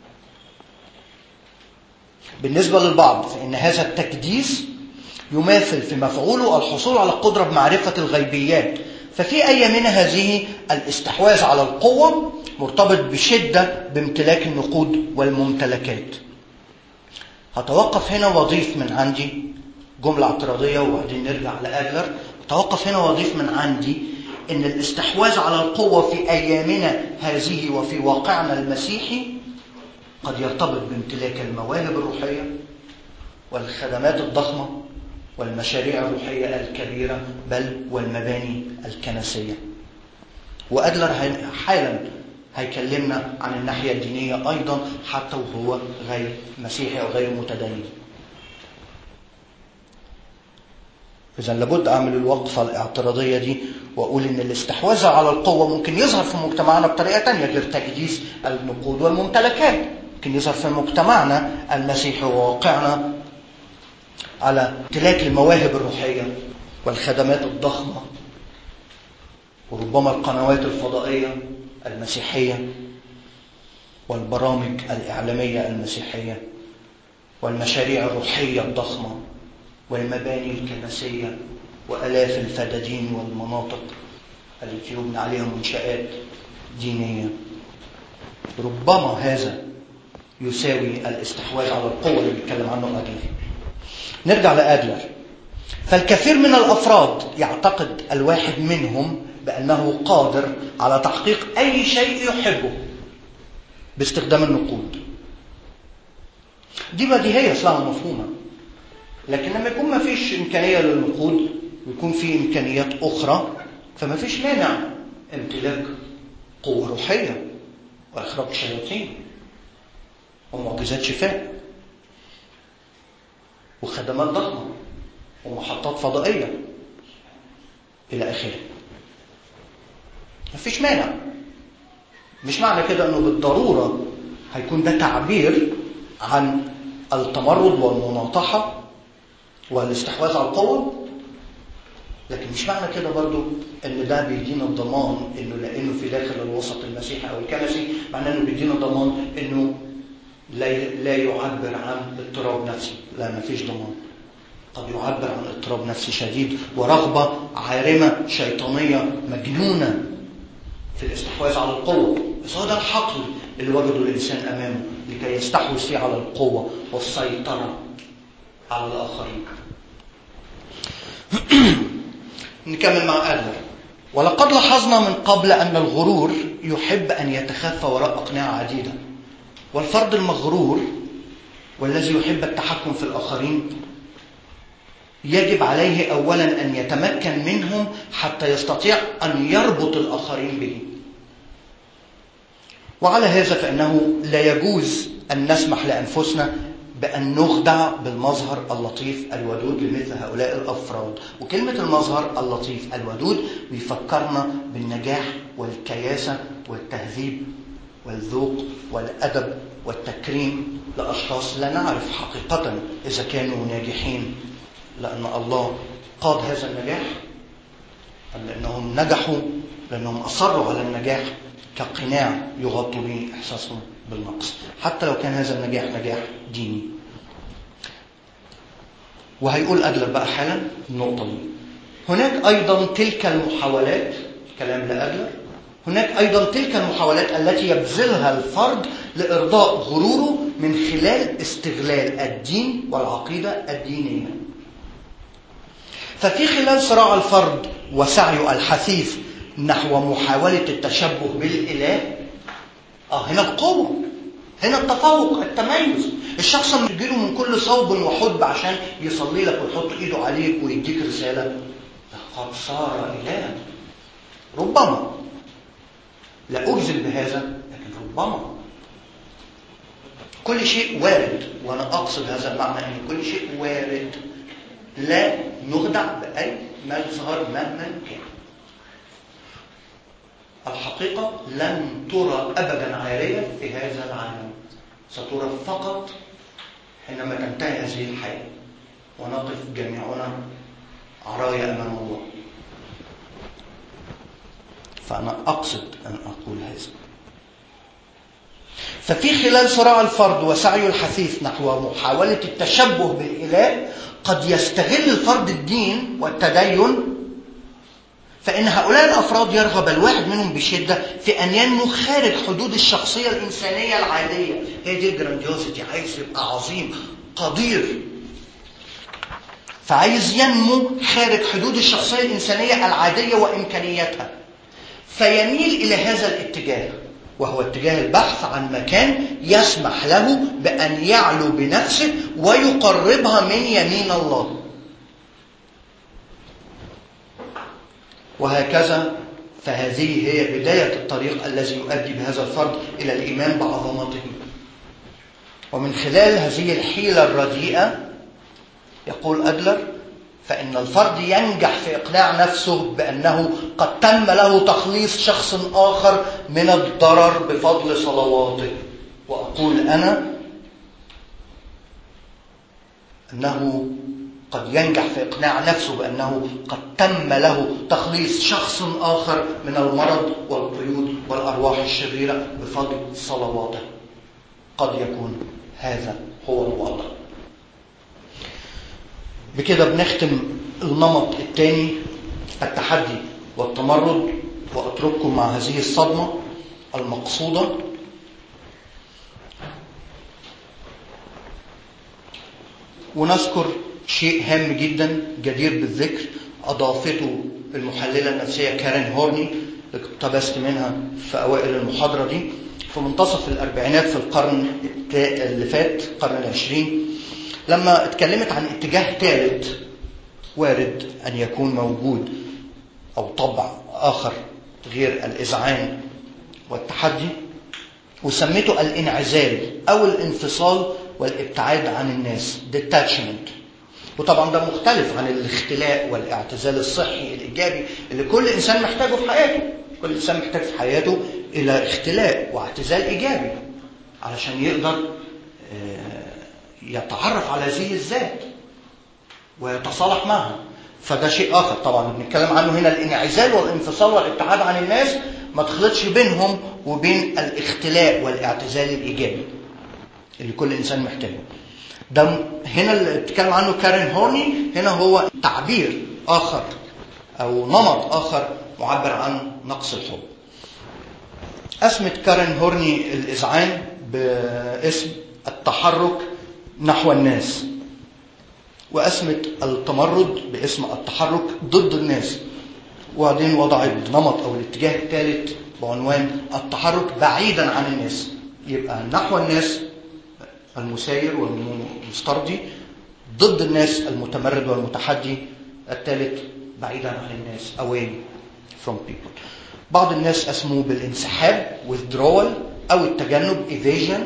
بالنسبة للبعض فإن هذا التكديس يماثل في مفعوله الحصول على القدرة بمعرفة الغيبيات ففي أيامنا هذه الاستحواذ على القوة مرتبط بشدة بامتلاك النقود والممتلكات هتوقف هنا وأضيف من عندي جملة اعتراضية وبعدين نرجع لأدلر هتوقف هنا وأضيف من عندي إن الاستحواذ على القوة في أيامنا هذه وفي واقعنا المسيحي قد يرتبط بامتلاك المواهب الروحية والخدمات الضخمة والمشاريع الروحية الكبيرة بل والمباني الكنسية وأدلر حالا هيكلمنا عن الناحية الدينية أيضا حتى وهو غير مسيحي أو غير متدين إذا لابد أعمل الوقفة الاعتراضية دي وأقول إن الاستحواذ على القوة ممكن يظهر في مجتمعنا بطريقة تانية غير تكديس النقود والممتلكات ممكن يظهر في مجتمعنا المسيحي وواقعنا على امتلاك المواهب الروحية والخدمات الضخمة وربما القنوات الفضائية المسيحية والبرامج الإعلامية المسيحية والمشاريع الروحية الضخمة والمباني الكنسية وألاف الفدادين والمناطق التي يبنى عليها منشآت دينية ربما هذا يساوي الاستحواذ على القوة اللي بيتكلم عنه أدلر نرجع لأدلر فالكثير من الأفراد يعتقد الواحد منهم بأنه قادر على تحقيق أي شيء يحبه باستخدام النقود دي بديهية اسمها مفهومة لكن لما يكون ما فيش إمكانية للنقود ويكون في إمكانيات أخرى فما فيش مانع امتلاك قوة روحية وإخراج شياطين ومعجزات شفاء وخدمات ضخمة ومحطات فضائية إلى آخره مفيش مانع مش معنى كده انه بالضروره هيكون ده تعبير عن التمرد والمناطحه والاستحواذ على القوه لكن مش معنى كده برضو ان ده بيدينا الضمان انه لانه في داخل الوسط المسيحي او الكنسي معناه انه بيدينا ضمان انه لا لا يعبر عن اضطراب نفسي لا ما فيش ضمان قد يعبر عن اضطراب نفسي شديد ورغبه عارمه شيطانيه مجنونه في الاستحواذ على القوة بس هو ده الحقل اللي وجده الإنسان أمامه لكي يستحوذ فيه على القوة والسيطرة على الآخرين نكمل مع أدلر ولقد لاحظنا من قبل أن الغرور يحب أن يتخفى وراء أقنعة عديدة والفرد المغرور والذي يحب التحكم في الآخرين يجب عليه اولا ان يتمكن منهم حتى يستطيع ان يربط الاخرين به وعلى هذا فانه لا يجوز ان نسمح لانفسنا بان نخدع بالمظهر اللطيف الودود لمثل هؤلاء الافراد وكلمه المظهر اللطيف الودود بيفكرنا بالنجاح والكياسه والتهذيب والذوق والادب والتكريم لاشخاص لا نعرف حقيقه اذا كانوا ناجحين لأن الله قاد هذا النجاح أم لأنهم نجحوا لأنهم أصروا على النجاح كقناع يغطوا به إحساسهم بالنقص حتى لو كان هذا النجاح نجاح ديني وهيقول أدلر بقى حالا النقطة دي هناك أيضا تلك المحاولات كلام لأدلر هناك أيضا تلك المحاولات التي يبذلها الفرد لإرضاء غروره من خلال استغلال الدين والعقيدة الدينية ففي خلال صراع الفرد وسعيه الحثيث نحو محاولة التشبه بالإله آه هنا القوة هنا التفوق التميز الشخص اللي يجيله من كل صوب وحب عشان يصلي لك ويحط ايده عليك ويديك رسالة لقد صار إلها ربما لا أجزم بهذا لكن ربما كل شيء وارد وأنا أقصد هذا المعنى أن كل شيء وارد لا نخدع بأي مظهر مهما كان الحقيقة لن ترى أبدا عارية في هذا العالم سترى فقط حينما تنتهي هذه الحياة ونقف جميعنا عرايا أمام الله فأنا أقصد أن أقول هذا ففي خلال صراع الفرد وسعيه الحثيث نحو محاولة التشبه بالإله قد يستغل الفرد الدين والتدين فإن هؤلاء الأفراد يرغب الواحد منهم بشدة في أن ينمو خارج حدود الشخصية الإنسانية العادية هي دي الجرانديوزيتي عايز يبقى عظيم قدير فعايز ينمو خارج حدود الشخصية الإنسانية العادية وإمكانياتها فيميل إلى هذا الاتجاه وهو اتجاه البحث عن مكان يسمح له بأن يعلو بنفسه ويقربها من يمين الله وهكذا فهذه هي بداية الطريق الذي يؤدي بهذا الفرد إلى الإيمان بعظمته ومن خلال هذه الحيلة الرديئة يقول أدلر فإن الفرد ينجح في إقناع نفسه بأنه قد تم له تخليص شخص آخر من الضرر بفضل صلواته وأقول أنا أنه قد ينجح في إقناع نفسه بأنه قد تم له تخليص شخص آخر من المرض والقيود والأرواح الشريرة بفضل صلواته قد يكون هذا هو الوضع بكده بنختم النمط الثاني التحدي والتمرد وأترككم مع هذه الصدمة المقصودة ونذكر شيء هام جدا جدير بالذكر أضافته المحللة النفسية كارين هورني اقتبست منها في أوائل المحاضرة دي في منتصف الأربعينات في القرن اللي فات القرن العشرين لما اتكلمت عن اتجاه ثالث وارد أن يكون موجود أو طبع آخر غير الإذعان والتحدي وسميته الانعزال أو الانفصال والابتعاد عن الناس detachment وطبعا ده مختلف عن الاختلاء والاعتزال الصحي الإيجابي اللي كل إنسان محتاجه في حياته كل إنسان محتاج في حياته إلى اختلاء واعتزال إيجابي علشان يقدر يتعرف على هذه الذات ويتصالح معها فده شيء آخر طبعا بنتكلم عنه هنا الانعزال والانفصال والابتعاد عن الناس ما تخلطش بينهم وبين الاختلاء والاعتزال الإيجابي اللي كل إنسان محتاجه ده هنا اللي بتتكلم عنه كارين هورني هنا هو تعبير آخر أو نمط آخر معبر عن نقص الحب أسمت كارين هورني الإذعان باسم التحرك نحو الناس وأسمت التمرد باسم التحرك ضد الناس وبعدين وضعت نمط أو الاتجاه الثالث بعنوان التحرك بعيدا عن الناس يبقى نحو الناس المساير والمسترضي ضد الناس المتمرد والمتحدي الثالث بعيدا عن الناس away from people بعض الناس اسموه بالانسحاب withdrawal أو التجنب evasion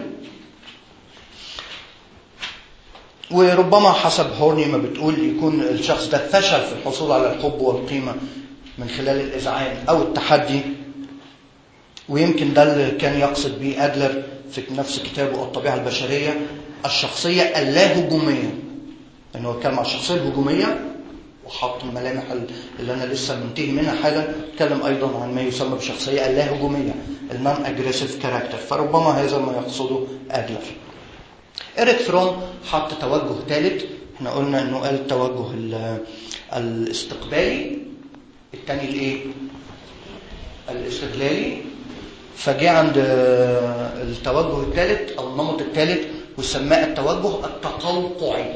وربما حسب هورني ما بتقول يكون الشخص ده فشل في الحصول على الحب والقيمة من خلال الإذعان أو التحدي ويمكن ده اللي كان يقصد به أدلر في نفس كتابه الطبيعة البشرية الشخصية اللاهجومية لأنه هو اتكلم عن الشخصية الهجومية وحط الملامح اللي أنا لسه منتهي منها حالا اتكلم أيضا عن ما يسمى بالشخصية اللاهجومية النون أجريسيف كاركتر فربما هذا ما يقصده أدلر إريك فروم حط توجه ثالث احنا قلنا انه قال التوجه الاستقبالي الثاني الايه الاستغلالي فجاء عند التوجه الثالث او النمط الثالث وسماه التوجه التقوقعي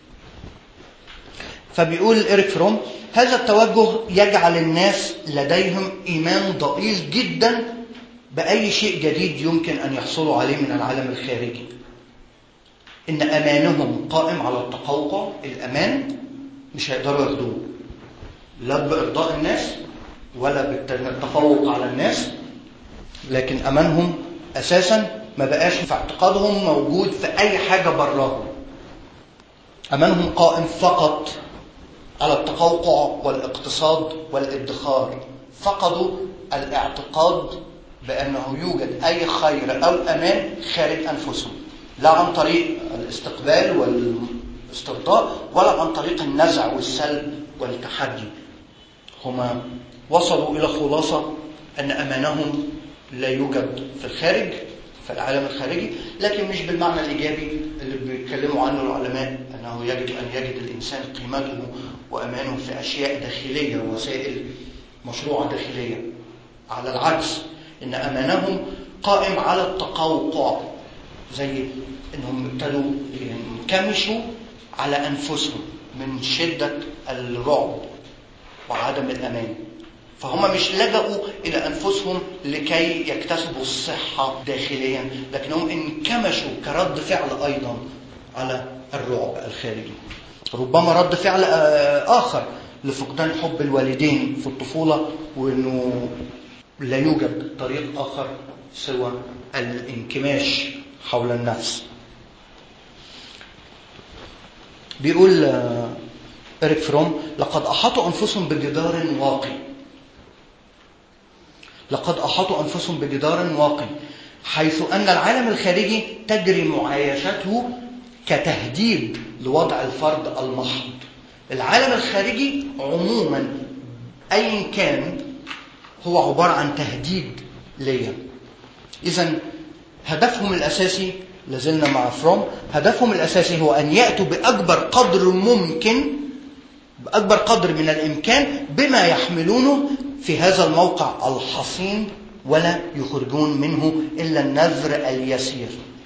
فبيقول إريك فروم هذا التوجه يجعل الناس لديهم إيمان ضئيل جدا بأي شيء جديد يمكن أن يحصلوا عليه من العالم الخارجي إن أمانهم قائم على التقوقع الأمان مش هيقدروا ياخدوه لا بإرضاء الناس ولا بالتفوق على الناس لكن أمانهم أساسا ما بقاش في اعتقادهم موجود في أي حاجة براهم أمانهم قائم فقط على التقوقع والاقتصاد والادخار فقدوا الاعتقاد بأنه يوجد أي خير أو أمان خارج أنفسهم لا عن طريق الاستقبال والاسترضاء ولا عن طريق النزع والسلب والتحدي هما وصلوا إلى خلاصة أن أمانهم لا يوجد في الخارج في العالم الخارجي لكن مش بالمعنى الإيجابي اللي بيتكلموا عنه العلماء أنه يجب أن يجد الإنسان قيمته وأمانه في أشياء داخلية ووسائل مشروعة داخلية على العكس إن أمانهم قائم على التقوقع زي إنهم ابتدوا ينكمشوا على أنفسهم من شدة الرعب وعدم الأمان فهم مش لجأوا إلى أنفسهم لكي يكتسبوا الصحة داخليا لكنهم انكمشوا كرد فعل أيضا على الرعب الخارجي ربما رد فعل آخر لفقدان حب الوالدين في الطفولة وأنه لا يوجد طريق آخر سوى الانكماش حول النفس بيقول إريك فروم لقد أحاطوا أنفسهم بجدار واقي لقد أحاطوا أنفسهم بجدار واقي حيث أن العالم الخارجي تجري معايشته كتهديد لوضع الفرد المحض العالم الخارجي عموما ايا كان هو عباره عن تهديد ليا اذا هدفهم الاساسي لازلنا مع فروم هدفهم الاساسي هو ان ياتوا باكبر قدر ممكن باكبر قدر من الامكان بما يحملونه في هذا الموقع الحصين ولا يخرجون منه الا النذر اليسير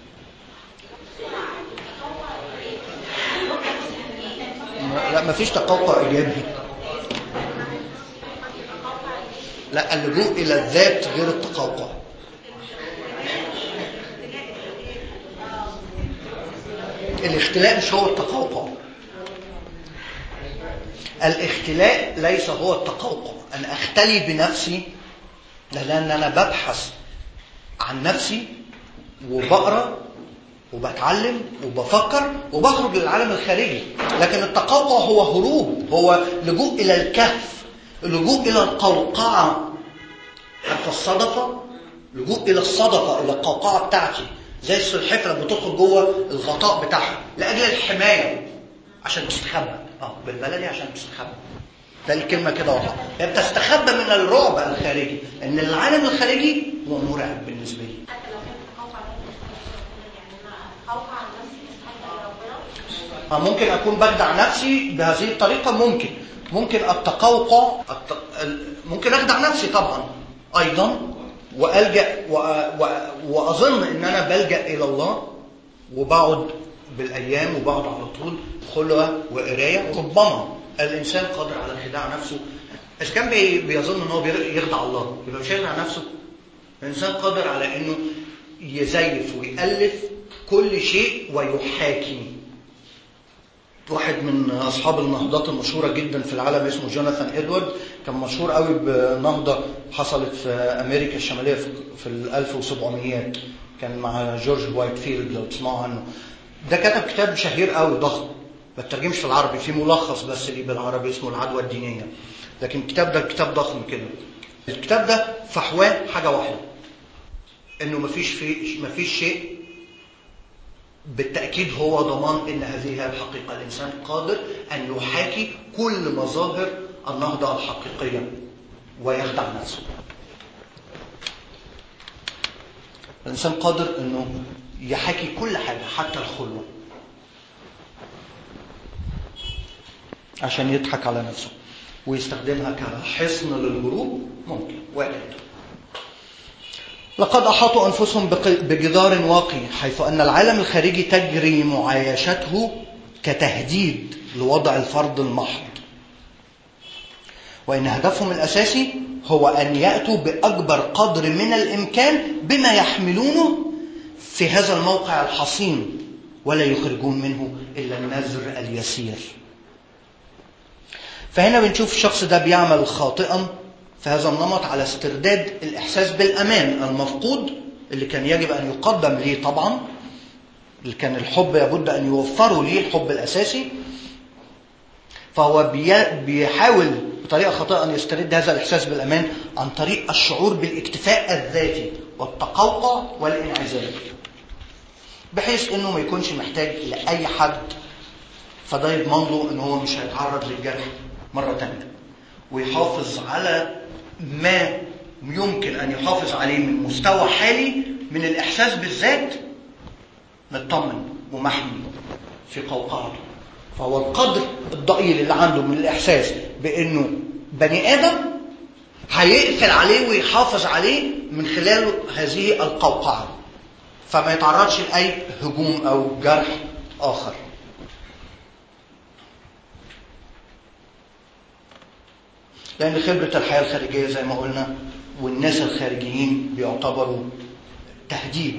لا مفيش تقوقع ايجابي لا اللجوء الى الذات غير التقوقع الاختلاء مش هو التقوقع الاختلاء ليس هو التقوقع أن أختلي بنفسي لأن أنا ببحث عن نفسي وبقرأ وبتعلم وبفكر وبخرج للعالم الخارجي لكن التقوقع هو هروب هو لجوء إلى الكهف اللجوء إلى القوقعة حتى الصدفة لجوء إلى الصدفة إلى القوقعة بتاعتي زي السلحفاة لما بتدخل جوه الغطاء بتاعها لأجل الحماية عشان تستخبى اه بالبلدي عشان تستخبى ده الكلمه كده واضحه هي بتستخبى من الرعب الخارجي ان العالم الخارجي هو مرعب بالنسبه لي حتى لو كان التقوقع ده يعني انا اوقع على نفسي استحق ربنا آه ممكن اكون بخدع نفسي بهذه الطريقه ممكن ممكن التقوقع الت... ال- ممكن اخدع نفسي طبعا ايضا والجا و... و... واظن ان انا بلجا الى الله وبقعد بالايام وبقعد على طول خلوه وقرايه ربما الانسان قادر على خداع نفسه اذا كان بي- بيظن ان هو بير- يخدع الله يبقى مش هيخدع نفسه الانسان قادر على انه يزيف ويالف كل شيء ويحاكي واحد من اصحاب النهضات المشهوره جدا في العالم اسمه جوناثان ادوارد كان مشهور قوي بنهضه حصلت في امريكا الشماليه في في ال 1700 كان مع جورج وايتفيلد لو تسمعوا عنه ده كتب كتاب شهير قوي ضخم ما ترجمش في العربي في ملخص بس ليه بالعربي اسمه العدوى الدينيه لكن الكتاب ده كتاب ضخم كده الكتاب ده فحواه حاجه واحده انه مفيش في مفيش شيء بالتأكيد هو ضمان أن هذه هي الحقيقة الإنسان قادر أن يحاكي كل مظاهر النهضة الحقيقية ويخدع نفسه الإنسان قادر أنه يحاكي كل حاجة حتى الخلوة عشان يضحك على نفسه ويستخدمها كحصن للهروب ممكن وارد لقد أحاطوا أنفسهم بق- بجدار واقي حيث أن العالم الخارجي تجري معايشته كتهديد لوضع الفرد المحض وإن هدفهم الأساسي هو أن يأتوا بأكبر قدر من الإمكان بما يحملونه في هذا الموقع الحصين ولا يخرجون منه إلا النذر اليسير فهنا بنشوف الشخص ده بيعمل خاطئا في هذا النمط على استرداد الإحساس بالأمان المفقود اللي كان يجب أن يقدم ليه طبعا اللي كان الحب لابد أن يوفروا ليه الحب الأساسي فهو بي- بيحاول بطريقة خاطئة أن يسترد هذا الإحساس بالأمان عن طريق الشعور بالاكتفاء الذاتي والتقوقع والانعزال بحيث أنه ما يكونش محتاج لأي حد فده يضمن له ان هو مش هيتعرض للجرح مره تانية ويحافظ على ما يمكن ان يحافظ عليه من مستوى حالي من الاحساس بالذات مطمن ومحمي في قوقعته فهو القدر الضئيل اللي عنده من الاحساس بانه بني ادم هيقفل عليه ويحافظ عليه من خلال هذه القوقعه فما يتعرضش لاي هجوم او جرح اخر لأن خبرة الحياة الخارجية زي ما قلنا والناس الخارجيين بيعتبروا تهديد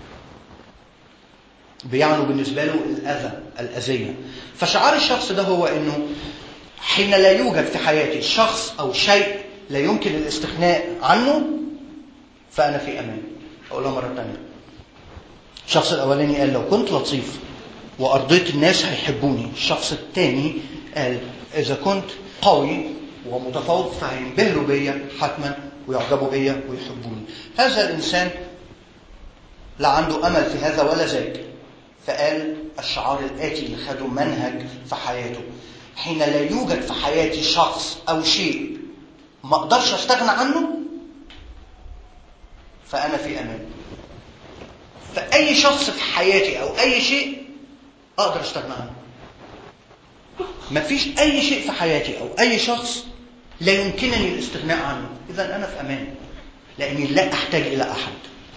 بيعنوا بالنسبة له الأذى الأذية فشعار الشخص ده هو أنه حين لا يوجد في حياتي شخص أو شيء لا يمكن الاستغناء عنه فأنا في أمان أقولها مرة تانية الشخص الأولاني قال لو كنت لطيف وأرضيت الناس هيحبوني الشخص الثاني قال إذا كنت قوي ومتفوق فهينبهروا بيا حتما ويعجبوا بيا ويحبوني هذا الإنسان لا عنده أمل في هذا ولا ذاك فقال الشعار الآتي اللي خده منهج في حياته حين لا يوجد في حياتي شخص أو شيء ما أقدرش أستغنى عنه فأنا في أمان فأي شخص في حياتي أو أي شيء أقدر أستغنى عنه مفيش أي شيء في حياتي أو أي شخص لا يمكنني الاستغناء عنه إذا أنا في أمان لأني لا أحتاج إلى أحد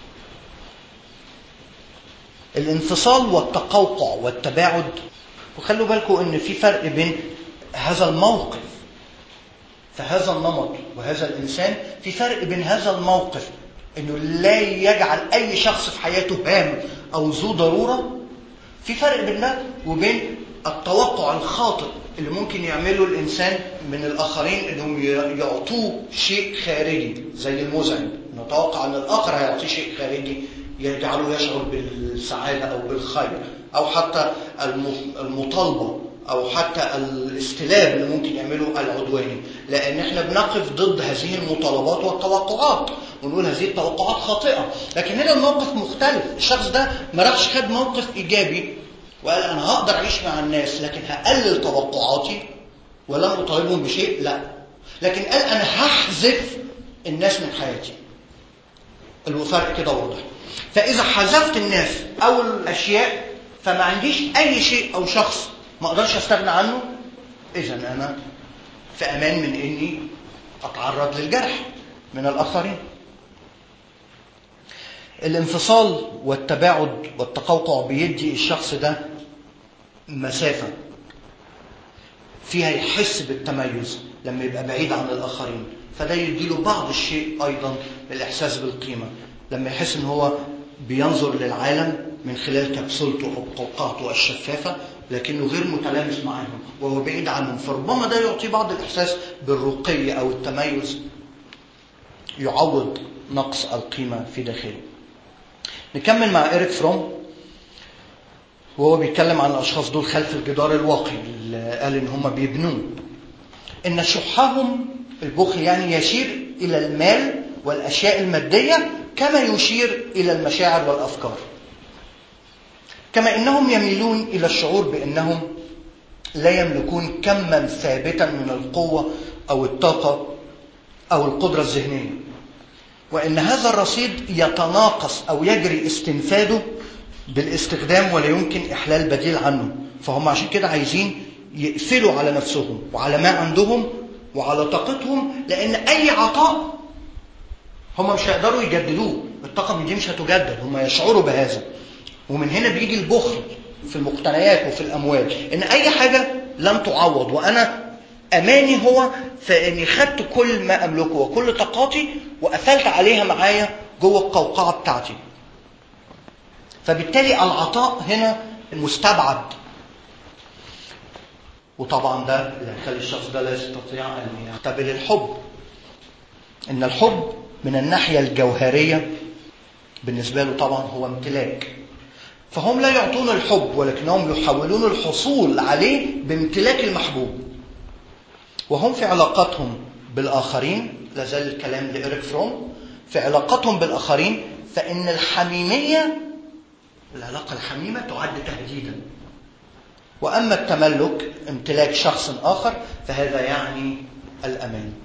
الانفصال والتقوقع والتباعد وخلوا بالكم ان في فرق بين هذا الموقف فهذا النمط وهذا الانسان في فرق بين هذا الموقف انه لا يجعل اي شخص في حياته هام او ذو ضروره في فرق بين ده وبين التوقع الخاطئ اللي ممكن يعمله الانسان من الاخرين انهم يعطوه شيء خارجي زي المزعج نتوقع ان الاخر هيعطيه شيء خارجي يجعله يشعر بالسعاده او بالخير او حتى المطالبه او حتى الاستلاب اللي ممكن يعمله العدواني لان احنا بنقف ضد هذه المطالبات والتوقعات ونقول هذه التوقعات خاطئه لكن هنا الموقف مختلف الشخص ده ما راحش خد موقف ايجابي وقال انا هقدر اعيش مع الناس لكن هقلل توقعاتي ولن اطالبهم بشيء لا لكن قال انا هحذف الناس من حياتي الفرق كده واضح فاذا حذفت الناس او الاشياء فما عنديش اي شيء او شخص ما اقدرش استغنى عنه اذا انا في امان من اني اتعرض للجرح من الاخرين الانفصال والتباعد والتقوقع بيدي الشخص ده مسافة فيها يحس بالتميز لما يبقى بعيد عن الآخرين فده يديله بعض الشيء أيضا الإحساس بالقيمة لما يحس إن هو بينظر للعالم من خلال كبسولته أو قوقعته الشفافة لكنه غير متلامس معهم وهو بعيد عنهم فربما ده يعطي بعض الإحساس بالرقي أو التميز يعوض نقص القيمة في داخله نكمل مع إيريك فروم وهو بيتكلم عن الأشخاص دول خلف الجدار الواقي اللي قال إن هم بيبنوه إن شحهم البخل يعني يشير إلى المال والأشياء المادية كما يشير إلى المشاعر والأفكار كما إنهم يميلون إلى الشعور بأنهم لا يملكون كما ثابتا من القوة أو الطاقة أو القدرة الذهنية وإن هذا الرصيد يتناقص أو يجري استنفاده بالاستخدام ولا يمكن إحلال بديل عنه فهم عشان كده عايزين يقفلوا على نفسهم وعلى ما عندهم وعلى طاقتهم لأن أي عطاء هم مش هيقدروا يجددوه الطاقة دي مش هتجدد هم يشعروا بهذا ومن هنا بيجي البخل في المقتنيات وفي الأموال إن أي حاجة لن تعوض وأنا أماني هو فإني خدت كل ما أملكه وكل طاقاتي وقفلت عليها معايا جوه القوقعة بتاعتي فبالتالي العطاء هنا مستبعد وطبعا ده اللي هيخلي الشخص ده لا يستطيع ان يقتبل الحب ان الحب من الناحيه الجوهريه بالنسبه له طبعا هو امتلاك فهم لا يعطون الحب ولكنهم يحاولون الحصول عليه بامتلاك المحبوب وهم في علاقاتهم بالاخرين لازال الكلام لإيريك فروم في علاقاتهم بالاخرين فان الحميميه العلاقه الحميمه تعد تهديدا واما التملك امتلاك شخص اخر فهذا يعني الامان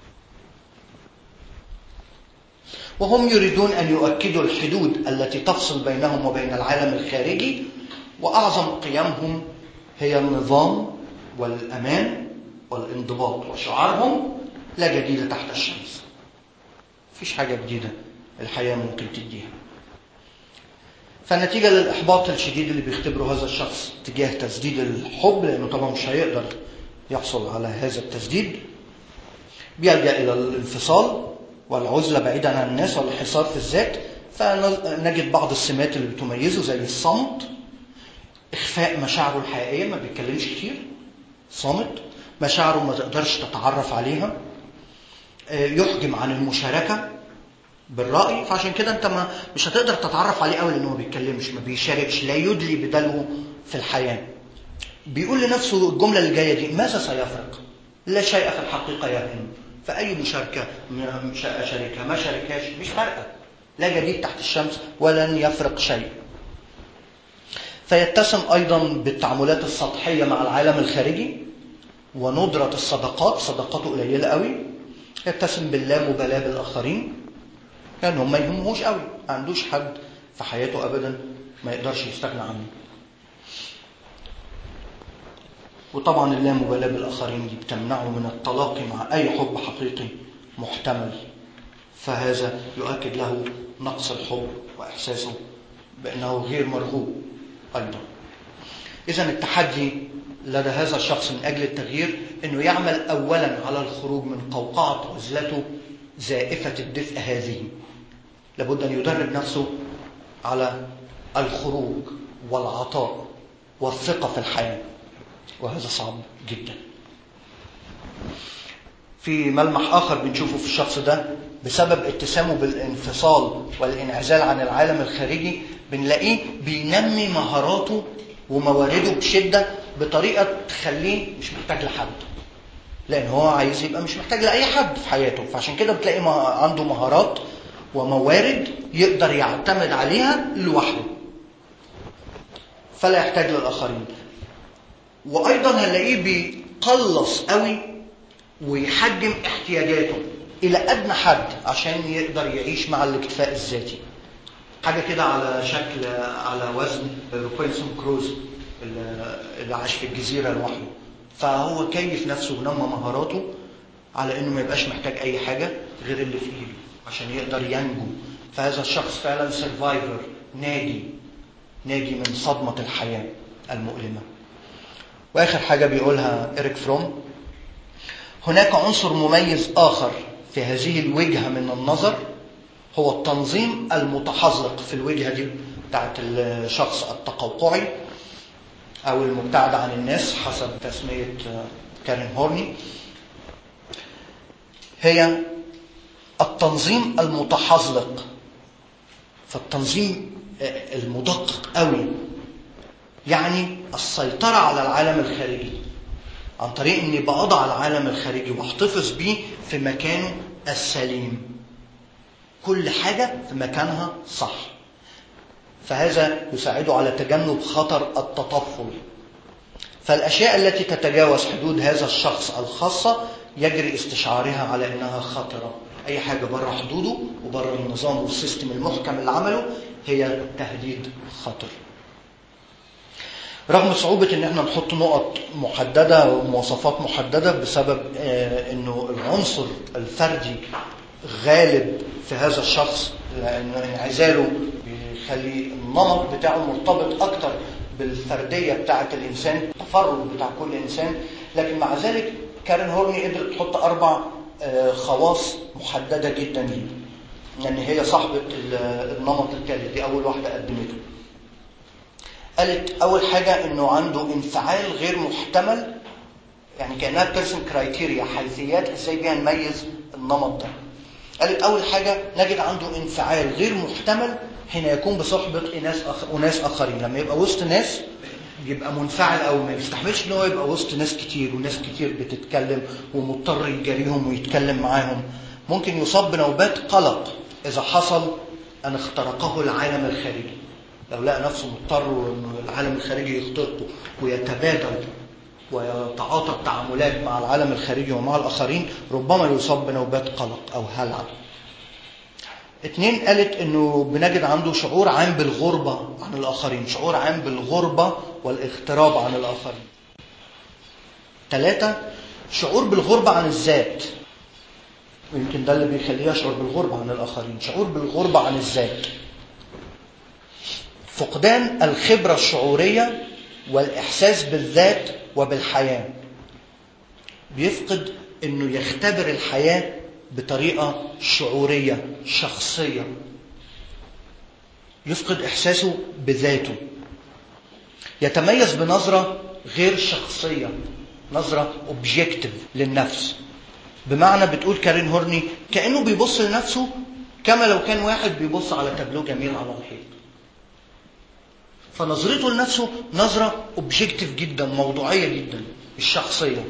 وهم يريدون ان يؤكدوا الحدود التي تفصل بينهم وبين العالم الخارجي واعظم قيمهم هي النظام والامان والانضباط وشعارهم لا جديد تحت الشمس مفيش حاجه جديده الحياه ممكن تديها فالنتيجة للإحباط الشديد اللي بيختبره هذا الشخص تجاه تسديد الحب لأنه طبعا مش هيقدر يحصل على هذا التسديد بيلجأ إلى الانفصال والعزلة بعيدا عن الناس والحصار في الذات فنجد بعض السمات اللي بتميزه زي الصمت إخفاء مشاعره الحقيقية ما بيتكلمش كتير صامت مشاعره ما تقدرش تتعرف عليها يحجم عن المشاركة بالرأي فعشان كده انت ما مش هتقدر تتعرف عليه قوي لانه ما بيتكلمش ما بيشاركش لا يدلي بدلو في الحياة بيقول لنفسه الجملة اللي جاية دي ماذا سيفرق لا شيء في الحقيقة يهم فأي مشاركة مش أشاركها ما شاركهاش مش فارقة لا جديد تحت الشمس ولن يفرق شيء فيتسم أيضا بالتعاملات السطحية مع العالم الخارجي وندرة الصداقات صداقاته قليلة قوي يتسم باللامبالاة بالآخرين كان هم ما يهمهوش قوي ما عندوش حد في حياته أبدا ما يقدرش يستغنى عنه وطبعا اللامبالاة بالآخرين دي بتمنعه من التلاقي مع أي حب حقيقي محتمل فهذا يؤكد له نقص الحب وإحساسه بأنه غير مرغوب أيضا إذا التحدي لدى هذا الشخص من أجل التغيير أنه يعمل أولا على الخروج من قوقعة عزلته زائفة الدفء هذه لابد أن يدرب نفسه على الخروج والعطاء والثقة في الحياة وهذا صعب جدا في ملمح آخر بنشوفه في الشخص ده بسبب اتسامه بالانفصال والانعزال عن العالم الخارجي بنلاقيه بينمي مهاراته وموارده بشدة بطريقة تخليه مش محتاج لحد لأن هو عايز يبقى مش محتاج لأي حد في حياته فعشان كده بتلاقي عنده مهارات وموارد يقدر يعتمد عليها لوحده فلا يحتاج للآخرين وأيضا هنلاقيه بيقلص قوي ويحجم احتياجاته إلى أدنى حد عشان يقدر يعيش مع الاكتفاء الذاتي حاجة كده على شكل على وزن روبنسون كروز اللي عاش في الجزيرة لوحده فهو كيف نفسه ونمى مهاراته على انه ما يبقاش محتاج اي حاجة غير اللي في ايده عشان يقدر ينجو فهذا الشخص فعلا سرفايفر ناجي ناجي من صدمة الحياة المؤلمة واخر حاجة بيقولها إريك فروم هناك عنصر مميز آخر في هذه الوجهة من النظر هو التنظيم المتحذق في الوجهة دي بتاعت الشخص التقوقعي أو المبتعد عن الناس حسب تسمية كارين هورني هي التنظيم المتحذق فالتنظيم المدقق قوي يعني السيطرة على العالم الخارجي عن طريق اني بقضى على العالم الخارجي واحتفظ بيه في مكانه السليم كل حاجة في مكانها صح فهذا يساعده على تجنب خطر التطفل فالأشياء التي تتجاوز حدود هذا الشخص الخاصة يجري استشعارها على أنها خطرة أي حاجة بره حدوده وبره النظام والسيستم المحكم اللي عمله هي تهديد خطر رغم صعوبة ان احنا نحط نقط محددة ومواصفات محددة بسبب انه العنصر الفردي غالب في هذا الشخص لان انعزاله بيخلي النمط بتاعه مرتبط اكتر بالفردية بتاعة الانسان التفرد بتاع كل انسان لكن مع ذلك كارين هورني قدرت تحط اربع خواص محددة جدا ليه لان هي صاحبة النمط الثالث دي اول واحدة قدمته قالت اول حاجه انه عنده انفعال غير محتمل يعني كانها بترسم كرايتيريا حيثيات ازاي بيها نميز النمط ده قالت اول حاجه نجد عنده انفعال غير محتمل حين يكون بصحبه اناس أخ... اناس اخرين لما يبقى وسط ناس يبقى منفعل او ما يستحملش ان هو يبقى وسط ناس كتير وناس كتير بتتكلم ومضطر يجاريهم ويتكلم معاهم ممكن يصاب بنوبات قلق اذا حصل ان اخترقه العالم الخارجي لو لقى نفسه مضطر انه العالم الخارجي يخترقه ويتبادل ويتعاطى التعاملات مع العالم الخارجي ومع الاخرين ربما يصاب بنوبات قلق او هلع. اتنين قالت انه بنجد عنده شعور عام بالغربة عن الاخرين، شعور عام بالغربة والاغتراب عن الاخرين. ثلاثة شعور بالغربة عن الذات. ويمكن ده اللي بيخليه يشعر بالغربة عن الاخرين، شعور بالغربة عن الذات. فقدان الخبرة الشعورية والإحساس بالذات وبالحياة بيفقد أنه يختبر الحياة بطريقة شعورية شخصية يفقد إحساسه بذاته يتميز بنظرة غير شخصية نظرة اوبجيكتيف للنفس بمعنى بتقول كارين هورني كأنه بيبص لنفسه كما لو كان واحد بيبص على تابلو جميل على الحيط فنظرته لنفسه نظرة اوبجيكتيف جدا موضوعية جدا الشخصية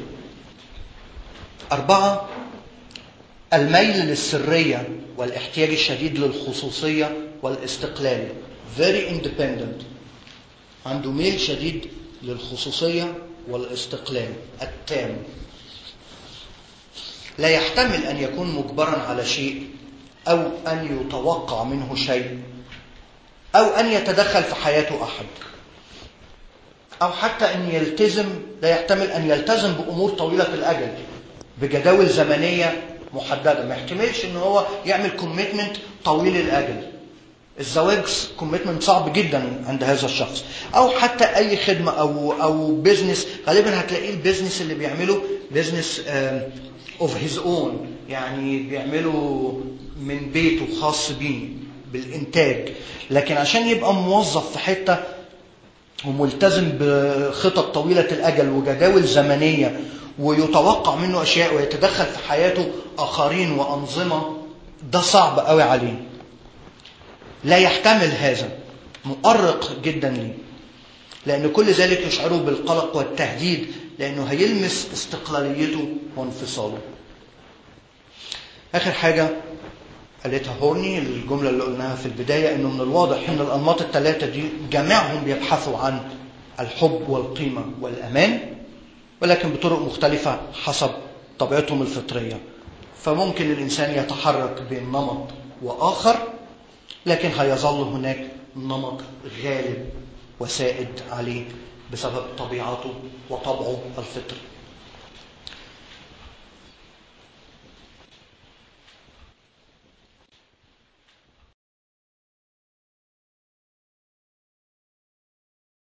أربعة الميل للسرية والاحتياج الشديد للخصوصية والاستقلال very independent عنده ميل شديد للخصوصية والاستقلال التام لا يحتمل أن يكون مجبرا على شيء أو أن يتوقع منه شيء أو أن يتدخل في حياته أحد أو حتى أن يلتزم لا يحتمل أن يلتزم بأمور طويلة الأجل بجداول زمنية محددة ما يحتملش أن هو يعمل كوميتمنت طويل الأجل الزواج كوميتمنت صعب جدا عند هذا الشخص او حتى اي خدمه او او بزنس غالبا هتلاقيه البيزنس اللي بيعمله بيزنس اوف هيز اون يعني بيعمله من بيته خاص بيه بالانتاج لكن عشان يبقى موظف في حته وملتزم بخطط طويله الاجل وجداول زمنيه ويتوقع منه اشياء ويتدخل في حياته اخرين وانظمه ده صعب قوي عليه لا يحتمل هذا مؤرق جدا ليه لأن كل ذلك يشعره بالقلق والتهديد لأنه هيلمس استقلاليته وانفصاله آخر حاجة قالتها هورني الجملة اللي قلناها في البداية أنه من الواضح أن الأنماط الثلاثة دي جميعهم بيبحثوا عن الحب والقيمة والأمان ولكن بطرق مختلفة حسب طبيعتهم الفطرية فممكن الإنسان يتحرك بين نمط وآخر لكن هيظل هناك نمط غالب وسائد عليه بسبب طبيعته وطبعه الفطري